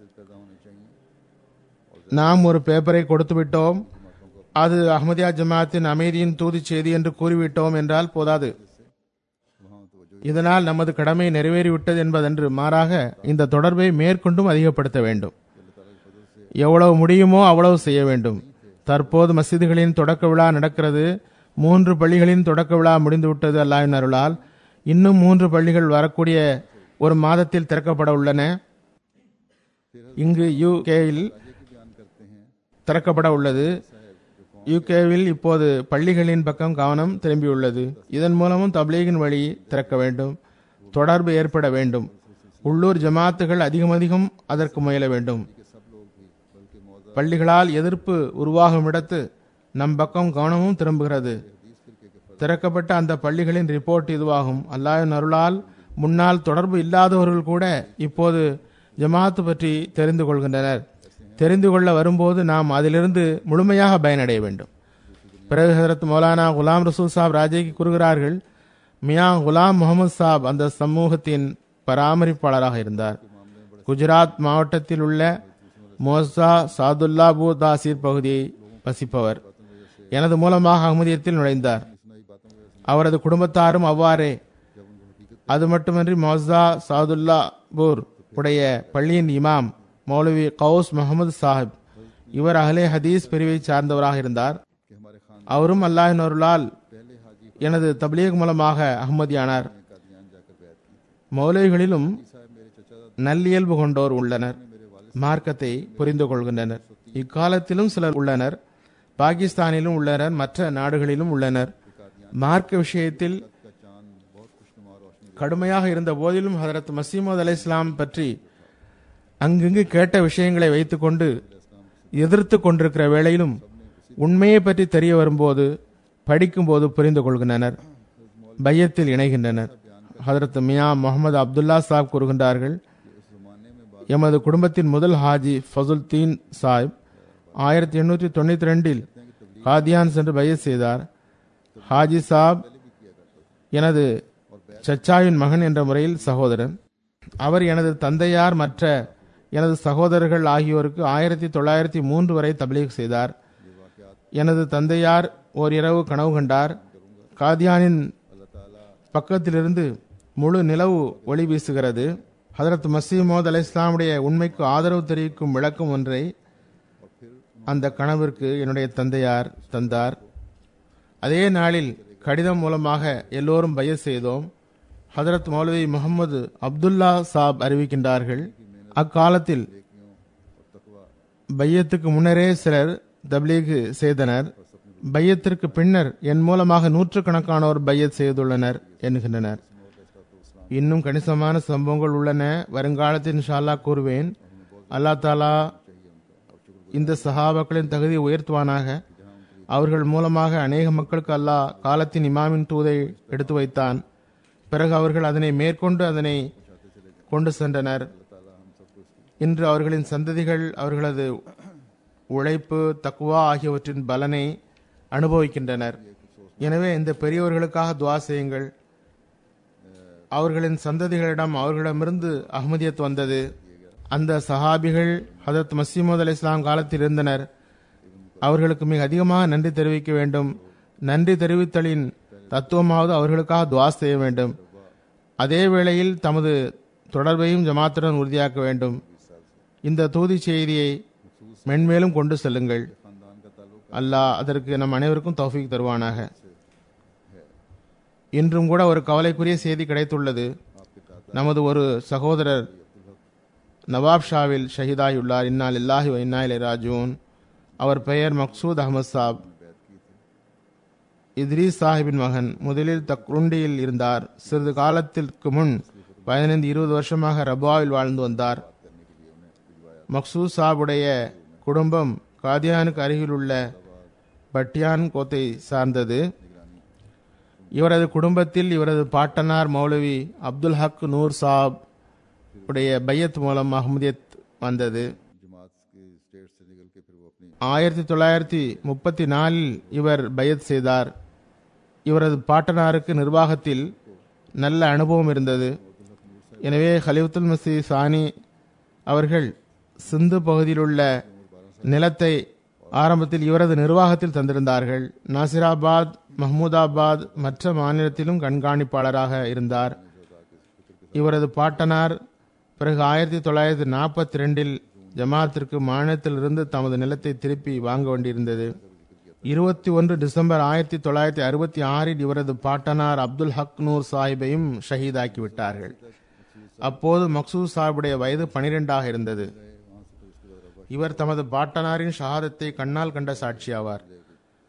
நாம் ஒரு பேப்பரை கொடுத்து விட்டோம் அது அஹமதியா ஜமாத்தின் அமைதியின் தூதி செய்தி என்று கூறிவிட்டோம் என்றால் போதாது இதனால் நமது கடமை நிறைவேறிவிட்டது என்பதன்று மாறாக இந்த தொடர்பை மேற்கொண்டும் அதிகப்படுத்த வேண்டும் எவ்வளவு முடியுமோ அவ்வளவு செய்ய வேண்டும் தற்போது மசிதிகளின் தொடக்க விழா நடக்கிறது மூன்று பள்ளிகளின் தொடக்க விழா முடிந்துவிட்டது அல்லாவின் அருளால் இன்னும் மூன்று பள்ளிகள் வரக்கூடிய ஒரு மாதத்தில் திறக்கப்பட உள்ளன இங்கு யூகேயில் திறக்கப்பட உள்ளது யூகேவில் இப்போது பள்ளிகளின் பக்கம் கவனம் திரும்பியுள்ளது இதன் மூலமும் தப்லீகின் வழி திறக்க வேண்டும் தொடர்பு ஏற்பட வேண்டும் உள்ளூர் ஜமாத்துகள் அதிகம் அதிகம் அதற்கு முயல வேண்டும் பள்ளிகளால் எதிர்ப்பு உருவாகும் இடத்து நம் பக்கம் கவனமும் திரும்புகிறது திறக்கப்பட்ட அந்த பள்ளிகளின் ரிப்போர்ட் இதுவாகும் அல்லாஹ்வின் அருளால் முன்னால் தொடர்பு இல்லாதவர்கள் கூட இப்போது ஜமாத்து பற்றி தெரிந்து கொள்கின்றனர் தெரிந்து கொள்ள வரும்போது நாம் அதிலிருந்து முழுமையாக பயனடைய வேண்டும் பிறகு ஹதரத் மௌலானா குலாம் ரசூல் சாப் ராஜேக்கு கூறுகிறார்கள் மியா குலாம் முகமது சாப் அந்த சமூகத்தின் பராமரிப்பாளராக இருந்தார் குஜராத் மாவட்டத்தில் உள்ள மோசா சாதுல்லா பூ தாசீர் பகுதியை வசிப்பவர் எனது மூலமாக அகமதியத்தில் நுழைந்தார் அவரது குடும்பத்தாரும் அவ்வாறே அது மட்டுமின்றி மொசா சாதுல்லா பூர் உடைய பள்ளியின் இமாம் மௌலவி கவுஸ் முகமது சாஹிப் இவர் அஹ்லே ஹதீஸ் பிரிவை சார்ந்தவராக இருந்தார் कि हमारे खान அவரும் அல்லாஹின் அருளால் पहले हाजी எனது தப்லீக் மூலமாக அகமதியானார் कादियान जाकर बैत की மௌலவிகளிலும் साहब मेरे चचा நல்லியல்பு கொண்டோர் உள்ளனர் மார்க்கத்தை புரிந்து கொள்கின்றனர் இக்காலத்திலும் சிலர் உள்ளனர் பாகிஸ்தானிலும் உள்ளனர் மற்ற நாடுகளிலும் உள்ளனர் மார்க்க விஷயத்தில் का चांद बहुत खुशनुमा रोशनी கடுமையாக இருந்த போதிலும் ஹதரத் மசீமது அலை இஸ்லாம் பற்றி அங்கங்கு கேட்ட விஷயங்களை வைத்துக்கொண்டு எதிர்த்து கொண்டிருக்கிற வேளையிலும் உண்மையை பற்றி தெரிய வரும்போது படிக்கும்போது புரிந்து கொள்கின்றனர் பையத்தில் இணைகின்றனர் ஹதரத் மியா முகமது அப்துல்லா சாப் கூறுகின்றார்கள் எமது குடும்பத்தின் முதல் ஹாஜி ஃபசுல் தீன் சாஹிப் ஆயிரத்தி எண்ணூற்றி தொண்ணூத்தி ரெண்டில் காதியான் சென்று பையத் செய்தார் ஹாஜி சாப் எனது சச்சாவின் மகன் என்ற முறையில் சகோதரன் அவர் எனது தந்தையார் மற்ற எனது சகோதரர்கள் ஆகியோருக்கு ஆயிரத்தி தொள்ளாயிரத்தி மூன்று வரை தப்லீக் செய்தார் எனது தந்தையார் ஓர் இரவு கனவு கண்டார் காதியானின் பக்கத்திலிருந்து முழு நிலவு ஒளி வீசுகிறது ஹதரத் மசீமோத் அலை இஸ்லாமுடைய உண்மைக்கு ஆதரவு தெரிவிக்கும் விளக்கம் ஒன்றை அந்த கனவிற்கு என்னுடைய தந்தையார் தந்தார் அதே நாளில் கடிதம் மூலமாக எல்லோரும் பையத் செய்தோம் ஹதரத் மௌலவி முகமது அப்துல்லா சாப் அறிவிக்கின்றார்கள் அக்காலத்தில் பையத்துக்கு முன்னரே சிலர் தப்லீக் செய்தனர் பையத்திற்கு பின்னர் என் மூலமாக நூற்றுக்கணக்கானோர் பையத் செய்துள்ளனர் என்கின்றனர் இன்னும் கணிசமான சம்பவங்கள் உள்ளன வருங்காலத்தில் இன்ஷா கூறுவேன் அல்லா தாலா இந்த சஹாபாக்களின் தகுதியை உயர்த்துவானாக அவர்கள் மூலமாக அநேக மக்களுக்கு அல்லாஹ் காலத்தின் இமாமின் தூதை எடுத்து வைத்தான் பிறகு அவர்கள் அதனை மேற்கொண்டு அதனை கொண்டு சென்றனர் இன்று அவர்களின் சந்ததிகள் அவர்களது உழைப்பு தக்குவா ஆகியவற்றின் பலனை அனுபவிக்கின்றனர் எனவே இந்த பெரியவர்களுக்காக துவா செய்யுங்கள் அவர்களின் சந்ததிகளிடம் அவர்களிடமிருந்து அகமதியத் வந்தது அந்த சஹாபிகள் ஹதரத் மசீமது அலி இஸ்லாம் காலத்தில் இருந்தனர் அவர்களுக்கு மிக அதிகமாக நன்றி தெரிவிக்க வேண்டும் நன்றி தெரிவித்தலின் தத்துவமாவது அவர்களுக்காக துவா செய்ய வேண்டும் அதே வேளையில் தமது தொடர்பையும் ஜமாத்துடன் உறுதியாக்க வேண்டும் இந்த தூதி செய்தியை மென்மேலும் கொண்டு செல்லுங்கள் அல்லாஹ் அதற்கு நம் அனைவருக்கும் தௌஃபீக் தருவானாக இன்றும் கூட ஒரு கவலைக்குரிய செய்தி கிடைத்துள்ளது நமது ஒரு சகோதரர் நவாப் ஷாவில் ஷஹீதாயுள்ளார் இன்னால் இல்லாஹி இன்னாயிலே ராஜூன் அவர் பெயர் மக்சூத் அகமது சாப் இத்ரீஸ் சாஹிபின் மகன் முதலில் தக்ருண்டியில் இருந்தார் சிறிது காலத்திற்கு முன் பதினைந்து இருபது வருஷமாக ரபாவில் வாழ்ந்து வந்தார் மக்சூத் சாபுடைய குடும்பம் காதியானுக்கு அருகில் உள்ள பட்டியான் கோத்தை சார்ந்தது இவரது குடும்பத்தில் இவரது பாட்டனார் மௌலவி அப்துல் ஹக் நூர் சாப் உடைய பையத் மூலம் அஹ்மதியத் வந்தது जमात के स्टेट से निकल के फिर वो अपनी ஆயிரத்தி தொள்ளாயிரத்தி முப்பத்தி நாலில் இவர் பையத் செய்தார் இவரது பாட்டனாருக்கு நிர்வாகத்தில் நல்ல அனுபவம் இருந்தது எனவே ஹலிஃபத்துல் மசி சானி அவர்கள் சிந்து பகுதியில் உள்ள நிலத்தை ஆரம்பத்தில் இவரது நிர்வாகத்தில் தந்திருந்தார்கள் நாசிராபாத் மஹ்மூதாபாத் மற்ற மாநிலத்திலும் கண்காணிப்பாளராக இருந்தார் இவரது பாட்டனார் பிறகு ஆயிரத்தி தொள்ளாயிரத்தி நாற்பத்தி ரெண்டில் ஜமாத்திற்கு மாநிலத்திலிருந்து தமது நிலத்தை திருப்பி வாங்க வேண்டியிருந்தது இருபத்தி ஒன்று டிசம்பர் ஆயிரத்தி தொள்ளாயிரத்தி அறுபத்தி ஆறில் இவரது பாட்டனார் அப்துல் ஹக் நூர் சாஹிபையும் ஷஹீதாக்கி விட்டார்கள் அப்போது மக்சூத் சாஹிபுடைய வயது பனிரெண்டாக இருந்தது இவர் தமது பாட்டனாரின் ஷஹாதத்தை கண்ணால் கண்ட சாட்சியாவார்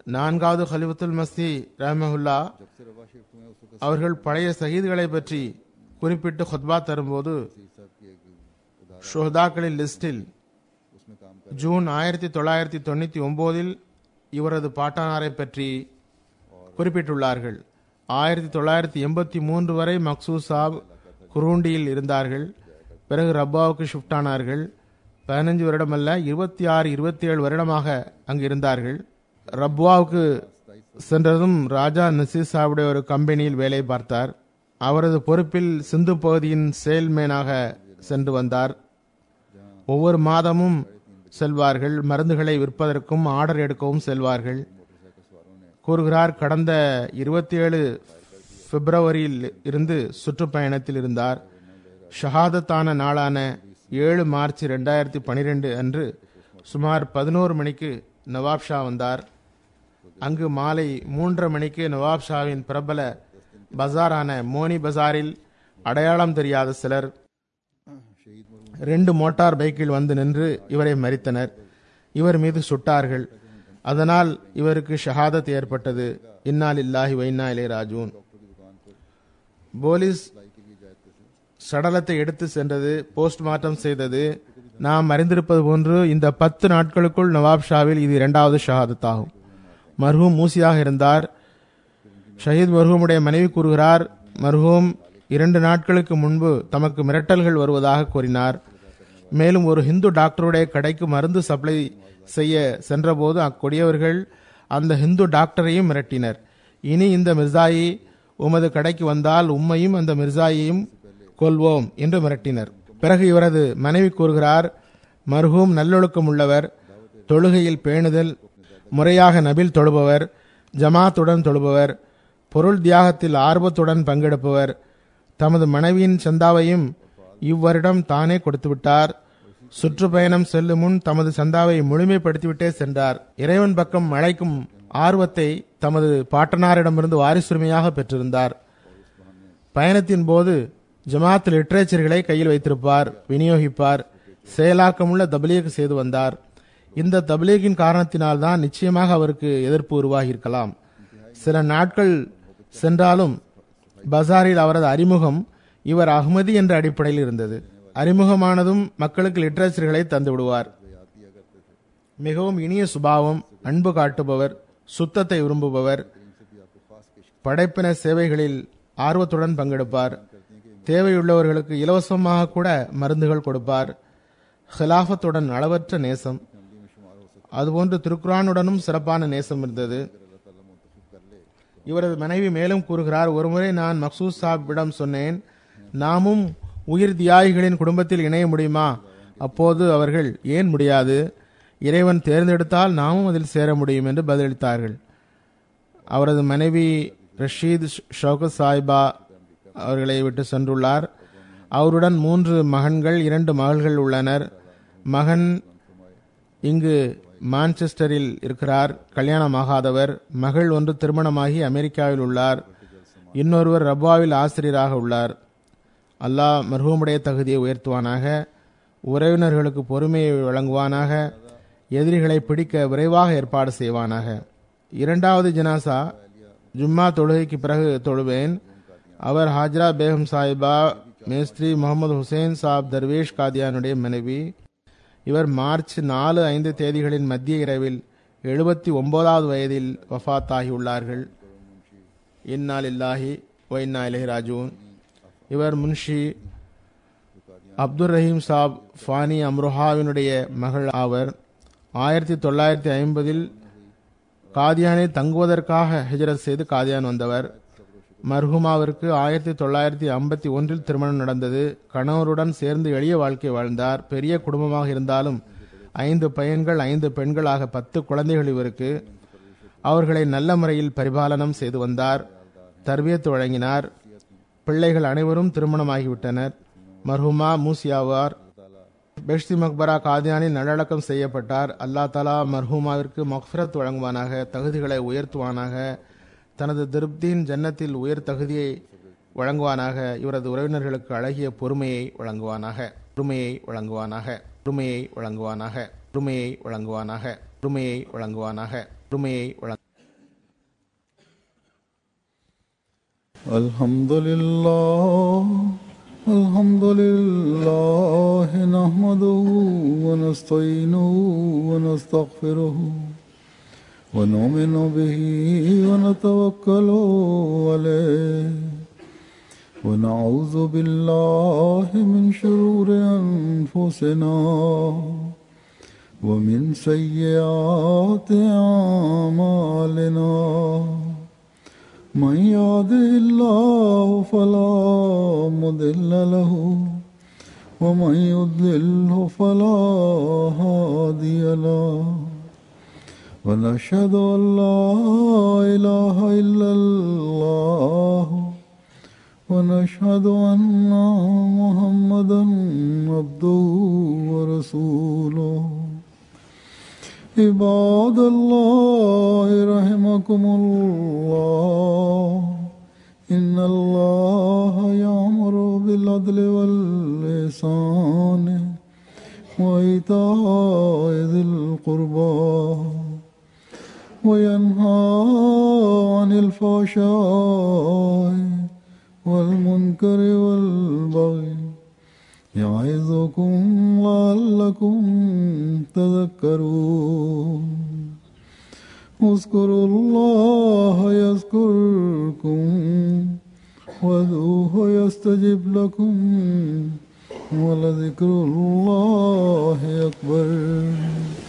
நான்காவது ஹலிஃபத்துல் மஸ்தி ரஹமஹுல்லா जब से रवा शिफ्ट हुए उस वक्त அவர்கள் பழைய சஹீதுகளை பற்றி குறிப்பிட்டு खुतबा தரும்போது सीर साहब की एक उदाहरण ஷுஹதாக்களின் லிஸ்டில் उसमें काम कर ஜூன் ஆயிரத்தி தொள்ளாயிரத்தி தொண்ணூற்றி ஒம்போதில் இவரது பாட்டனாரை பற்றி குறிப்பிட்டுள்ளார்கள் ஆயிரத்தி தொள்ளாயிரத்தி எண்பத்தி மூன்று வரை மக்சூஸ் சாப் குரூண்டியில் இருந்தார்கள் பிறகு ரப்பாவுக்கு ஷிஃப்ட் ஆனார்கள் பதினஞ்சு வருடமல்ல இருபத்தி ஆறு இருபத்தி ஏழு வருடமாக அங்கு இருந்தார்கள் ரப்வாவுக்கு சென்றதும் ராஜா நசீர் சாவுடைய ஒரு கம்பெனியில் வேலை பார்த்தார் அவரது பொறுப்பில் சிந்து பகுதியின் சேல்மேனாக சென்று வந்தார் ஒவ்வொரு மாதமும் செல்வார்கள் மருந்துகளை விற்பதற்கும் ஆர்டர் எடுக்கவும் செல்வார்கள் கூறுகிறார் கடந்த இருபத்தி ஏழு பிப்ரவரியில் இருந்து சுற்றுப்பயணத்தில் இருந்தார் ஷஹாதத்தான நாளான ஏழு மார்ச் ரெண்டாயிரத்தி பனிரெண்டு அன்று சுமார் பதினோரு மணிக்கு நவாப் ஷா வந்தார் அங்கு மாலை மூன்றரை மணிக்கு நவாப் ஷாவின் பிரபல பஜாரான மோனி பஜாரில் அடையாளம் தெரியாத சிலர் शहीद मरहूम ரெண்டு மோட்டார் பைக்கில் வந்து நின்று இவரை மறித்தனர் இவர் மீது சுட்டார்கள் அதனால் இவருக்கு ஷஹாதத் ஏற்பட்டது இன்னால் இல்லாஹி வைனா இலே ராஜூன் डॉक्टर की दुकान पर போலீஸ் सिलाई के लिए जाते थे சடலத்தை எடுத்து சென்றது போஸ்ட்மார்ட்டம் செய்தது நாம் அறிந்திருப்பது போன்று இந்த பத்து நாட்களுக்குள் நவாப் ஷாவில் இது இரண்டாவது ஷஹாதத் ஆகும் மர்ஹூம் மூசியாக இருந்தார் ஷஹீத் மர்ஹூமுடைய மனைவி கூறுகிறார் மர்ஹூம் இரண்டு நாட்களுக்கு முன்பு தமக்கு மிரட்டல்கள் வருவதாக கூறினார் மேலும் ஒரு ஹிந்து டாக்டருடைய கடைக்கு மருந்து சப்ளை செய்ய சென்றபோது அக்கொடியவர்கள் அந்த ஹிந்து டாக்டரையும் மிரட்டினர் இனி இந்த மிர்சாயி உமது கடைக்கு வந்தால் உம்மையும் அந்த மிர்சாயையும் கொல்வோம் என்று மிரட்டினர் பிறகு இவரது மனைவி கூறுகிறார் மர்ஹூம் நல்லொழுக்கம் உள்ளவர் தொழுகையில் பேணுதல் முறையாக நபில் தொழுபவர் ஜமாத்துடன் தொழுபவர் பொருள் தியாகத்தில் ஆர்வத்துடன் பங்கெடுப்பவர் தமது மனைவியின் சந்தாவையும் இவ்வருடம் தானே கொடுத்துவிட்டார் சுற்றுப்பயணம் செல்லும் முன் தமது சந்தாவை முழுமைப்படுத்திவிட்டே சென்றார் இறைவன் பக்கம் அழைக்கும் ஆர்வத்தை தமது பாட்டனாரிடமிருந்து வாரிசுரிமையாக பெற்றிருந்தார் பயணத்தின் போது ஜமாத் லிட்ரேச்சர்களை கையில் வைத்திருப்பார் விநியோகிப்பார் செயலாக்கமுள்ள தபலீக் செய்து வந்தார் இந்த தபலீகின் காரணத்தினால்தான் நிச்சயமாக அவருக்கு எதிர்ப்பு உருவாகியிருக்கலாம் சில நாட்கள் சென்றாலும் பஜாரில் அவரது அறிமுகம் இவர் அஹ்மதி என்ற அடிப்படையில் இருந்தது அறிமுகமானதும் மக்களுக்கு லிட்ரேச்சர்களை தந்து விடுவார் மிகவும் இனிய சுபாவம் அன்பு காட்டுபவர் சுத்தத்தை விரும்புபவர் படைப்பின சேவைகளில் ஆர்வத்துடன் பங்கெடுப்பார் தேவையுள்ளவர்களுக்கு இலவசமாக கூட மருந்துகள் கொடுப்பார் ஹிலாஃபத்துடன் அளவற்ற நேசம் அதுபோன்று திருக்குரானுடனும் சிறப்பான நேசம் இருந்தது இவரது மனைவி மேலும் கூறுகிறார் ஒருமுறை நான் மக்சூஸ் சாப்பிடம் சொன்னேன் நாமும் உயிர் தியாகிகளின் குடும்பத்தில் இணைய முடியுமா அப்போது அவர்கள் ஏன் முடியாது இறைவன் தேர்ந்தெடுத்தால் நாமும் அதில் சேர முடியும் என்று பதிலளித்தார்கள் அவரது மனைவி ரஷீத் ஷவுகத் சாஹிபா அவர்களை விட்டு சென்றுள்ளார் அவருடன் மூன்று மகன்கள் இரண்டு மகள்கள் உள்ளனர் மகன் இங்கு மான்செஸ்டரில் இருக்கிறார் கல்யாணமாகாதவர் மகள் ஒன்று திருமணமாகி அமெரிக்காவில் உள்ளார் இன்னொருவர் ரப்பாவில் ஆசிரியராக உள்ளார் அல்லாஹ் மர்ஹூமுடைய தகுதியை உயர்த்துவானாக உறவினர்களுக்கு பொறுமையை வழங்குவானாக எதிரிகளை பிடிக்க விரைவாக ஏற்பாடு செய்வானாக இரண்டாவது ஜனாசா ஜும்மா தொழுகைக்கு பிறகு தொழுவேன் அவர் ஹாஜரா பேகம் சாஹிபா மேஸ்திரி முகமது ஹுசைன் சாப் தர்வேஷ் காதியானுடைய மனைவி இவர் மார்ச் நாலு ஐந்து தேதிகளின் மத்திய இரவில் எழுபத்தி ஒன்பதாவது வயதில் வஃத் ஆகியுள்ளார்கள் இன்னால் இல்லாஹி ஒயின்னா இலஹி ராஜூன் இவர் முன்ஷி அப்துல் ரஹீம் சாப் ஃபானி அம்ருஹாவினுடைய மகள் ஆவர் ஆயிரத்தி தொள்ளாயிரத்தி ஐம்பதில் காதியானில் தங்குவதற்காக ஹிஜரத் செய்து காதியான் வந்தவர் மர்ஹூமாவிற்கு ஆயிரத்தி தொள்ளாயிரத்தி ஐம்பத்தி ஒன்றில் திருமணம் நடந்தது கணவருடன் சேர்ந்து எளிய வாழ்க்கை வாழ்ந்தார் பெரிய குடும்பமாக இருந்தாலும் ஐந்து பையன்கள் ஐந்து பெண்களாக பத்து குழந்தைகள் இவருக்கு அவர்களை நல்ல முறையில் பரிபாலனம் செய்து வந்தார் தர்பியத்து வழங்கினார் பிள்ளைகள் அனைவரும் திருமணமாகிவிட்டனர் மர்ஹூமா மூசியாவார் பெஷ்தி மக்பரா காதியானில் நல்லடக்கம் செய்யப்பட்டார் அல்லா தலா மர்ஹூமாவிற்கு மக்ஃபிரத் வழங்குவானாக தகுதிகளை உயர்த்துவானாக தனது திருப்தியின் ஜன்னத்தில் உயர் தகுதியை வழங்குவானாக இவரது உறவினர்களுக்கு அழகிய பொறுமையை வழங்குவானாக பொறுமையை வழங்குவானாக பொறுமையை வழங்குவானாக பொறுமையை வழங்குவானாக பொறுமையை வழங்குவானாக பொறுமையை வழங்க الحمد لله الحمد لله نحمده ونستعينه ونستغفره ونؤمن به ونتوكل عليه ونعوذ بالله من شرور أنفسنا ومن سيئات أعمالنا من يهده الله فلا مضل له ومن يضلله فلا هادي له ونشهد أن لا إله إلا الله ونشهد أن محمدا عبده ورسوله عباد الله رحمكم الله إن الله يأمر بالعدل والإحسان وإيتاء ذي القربى وينهى عن الفحشاء والمنكر والبغي يعظكم لعلكم تذكرون اذكروا الله يذكركم وذوه يستجب لكم ولذكر الله أكبر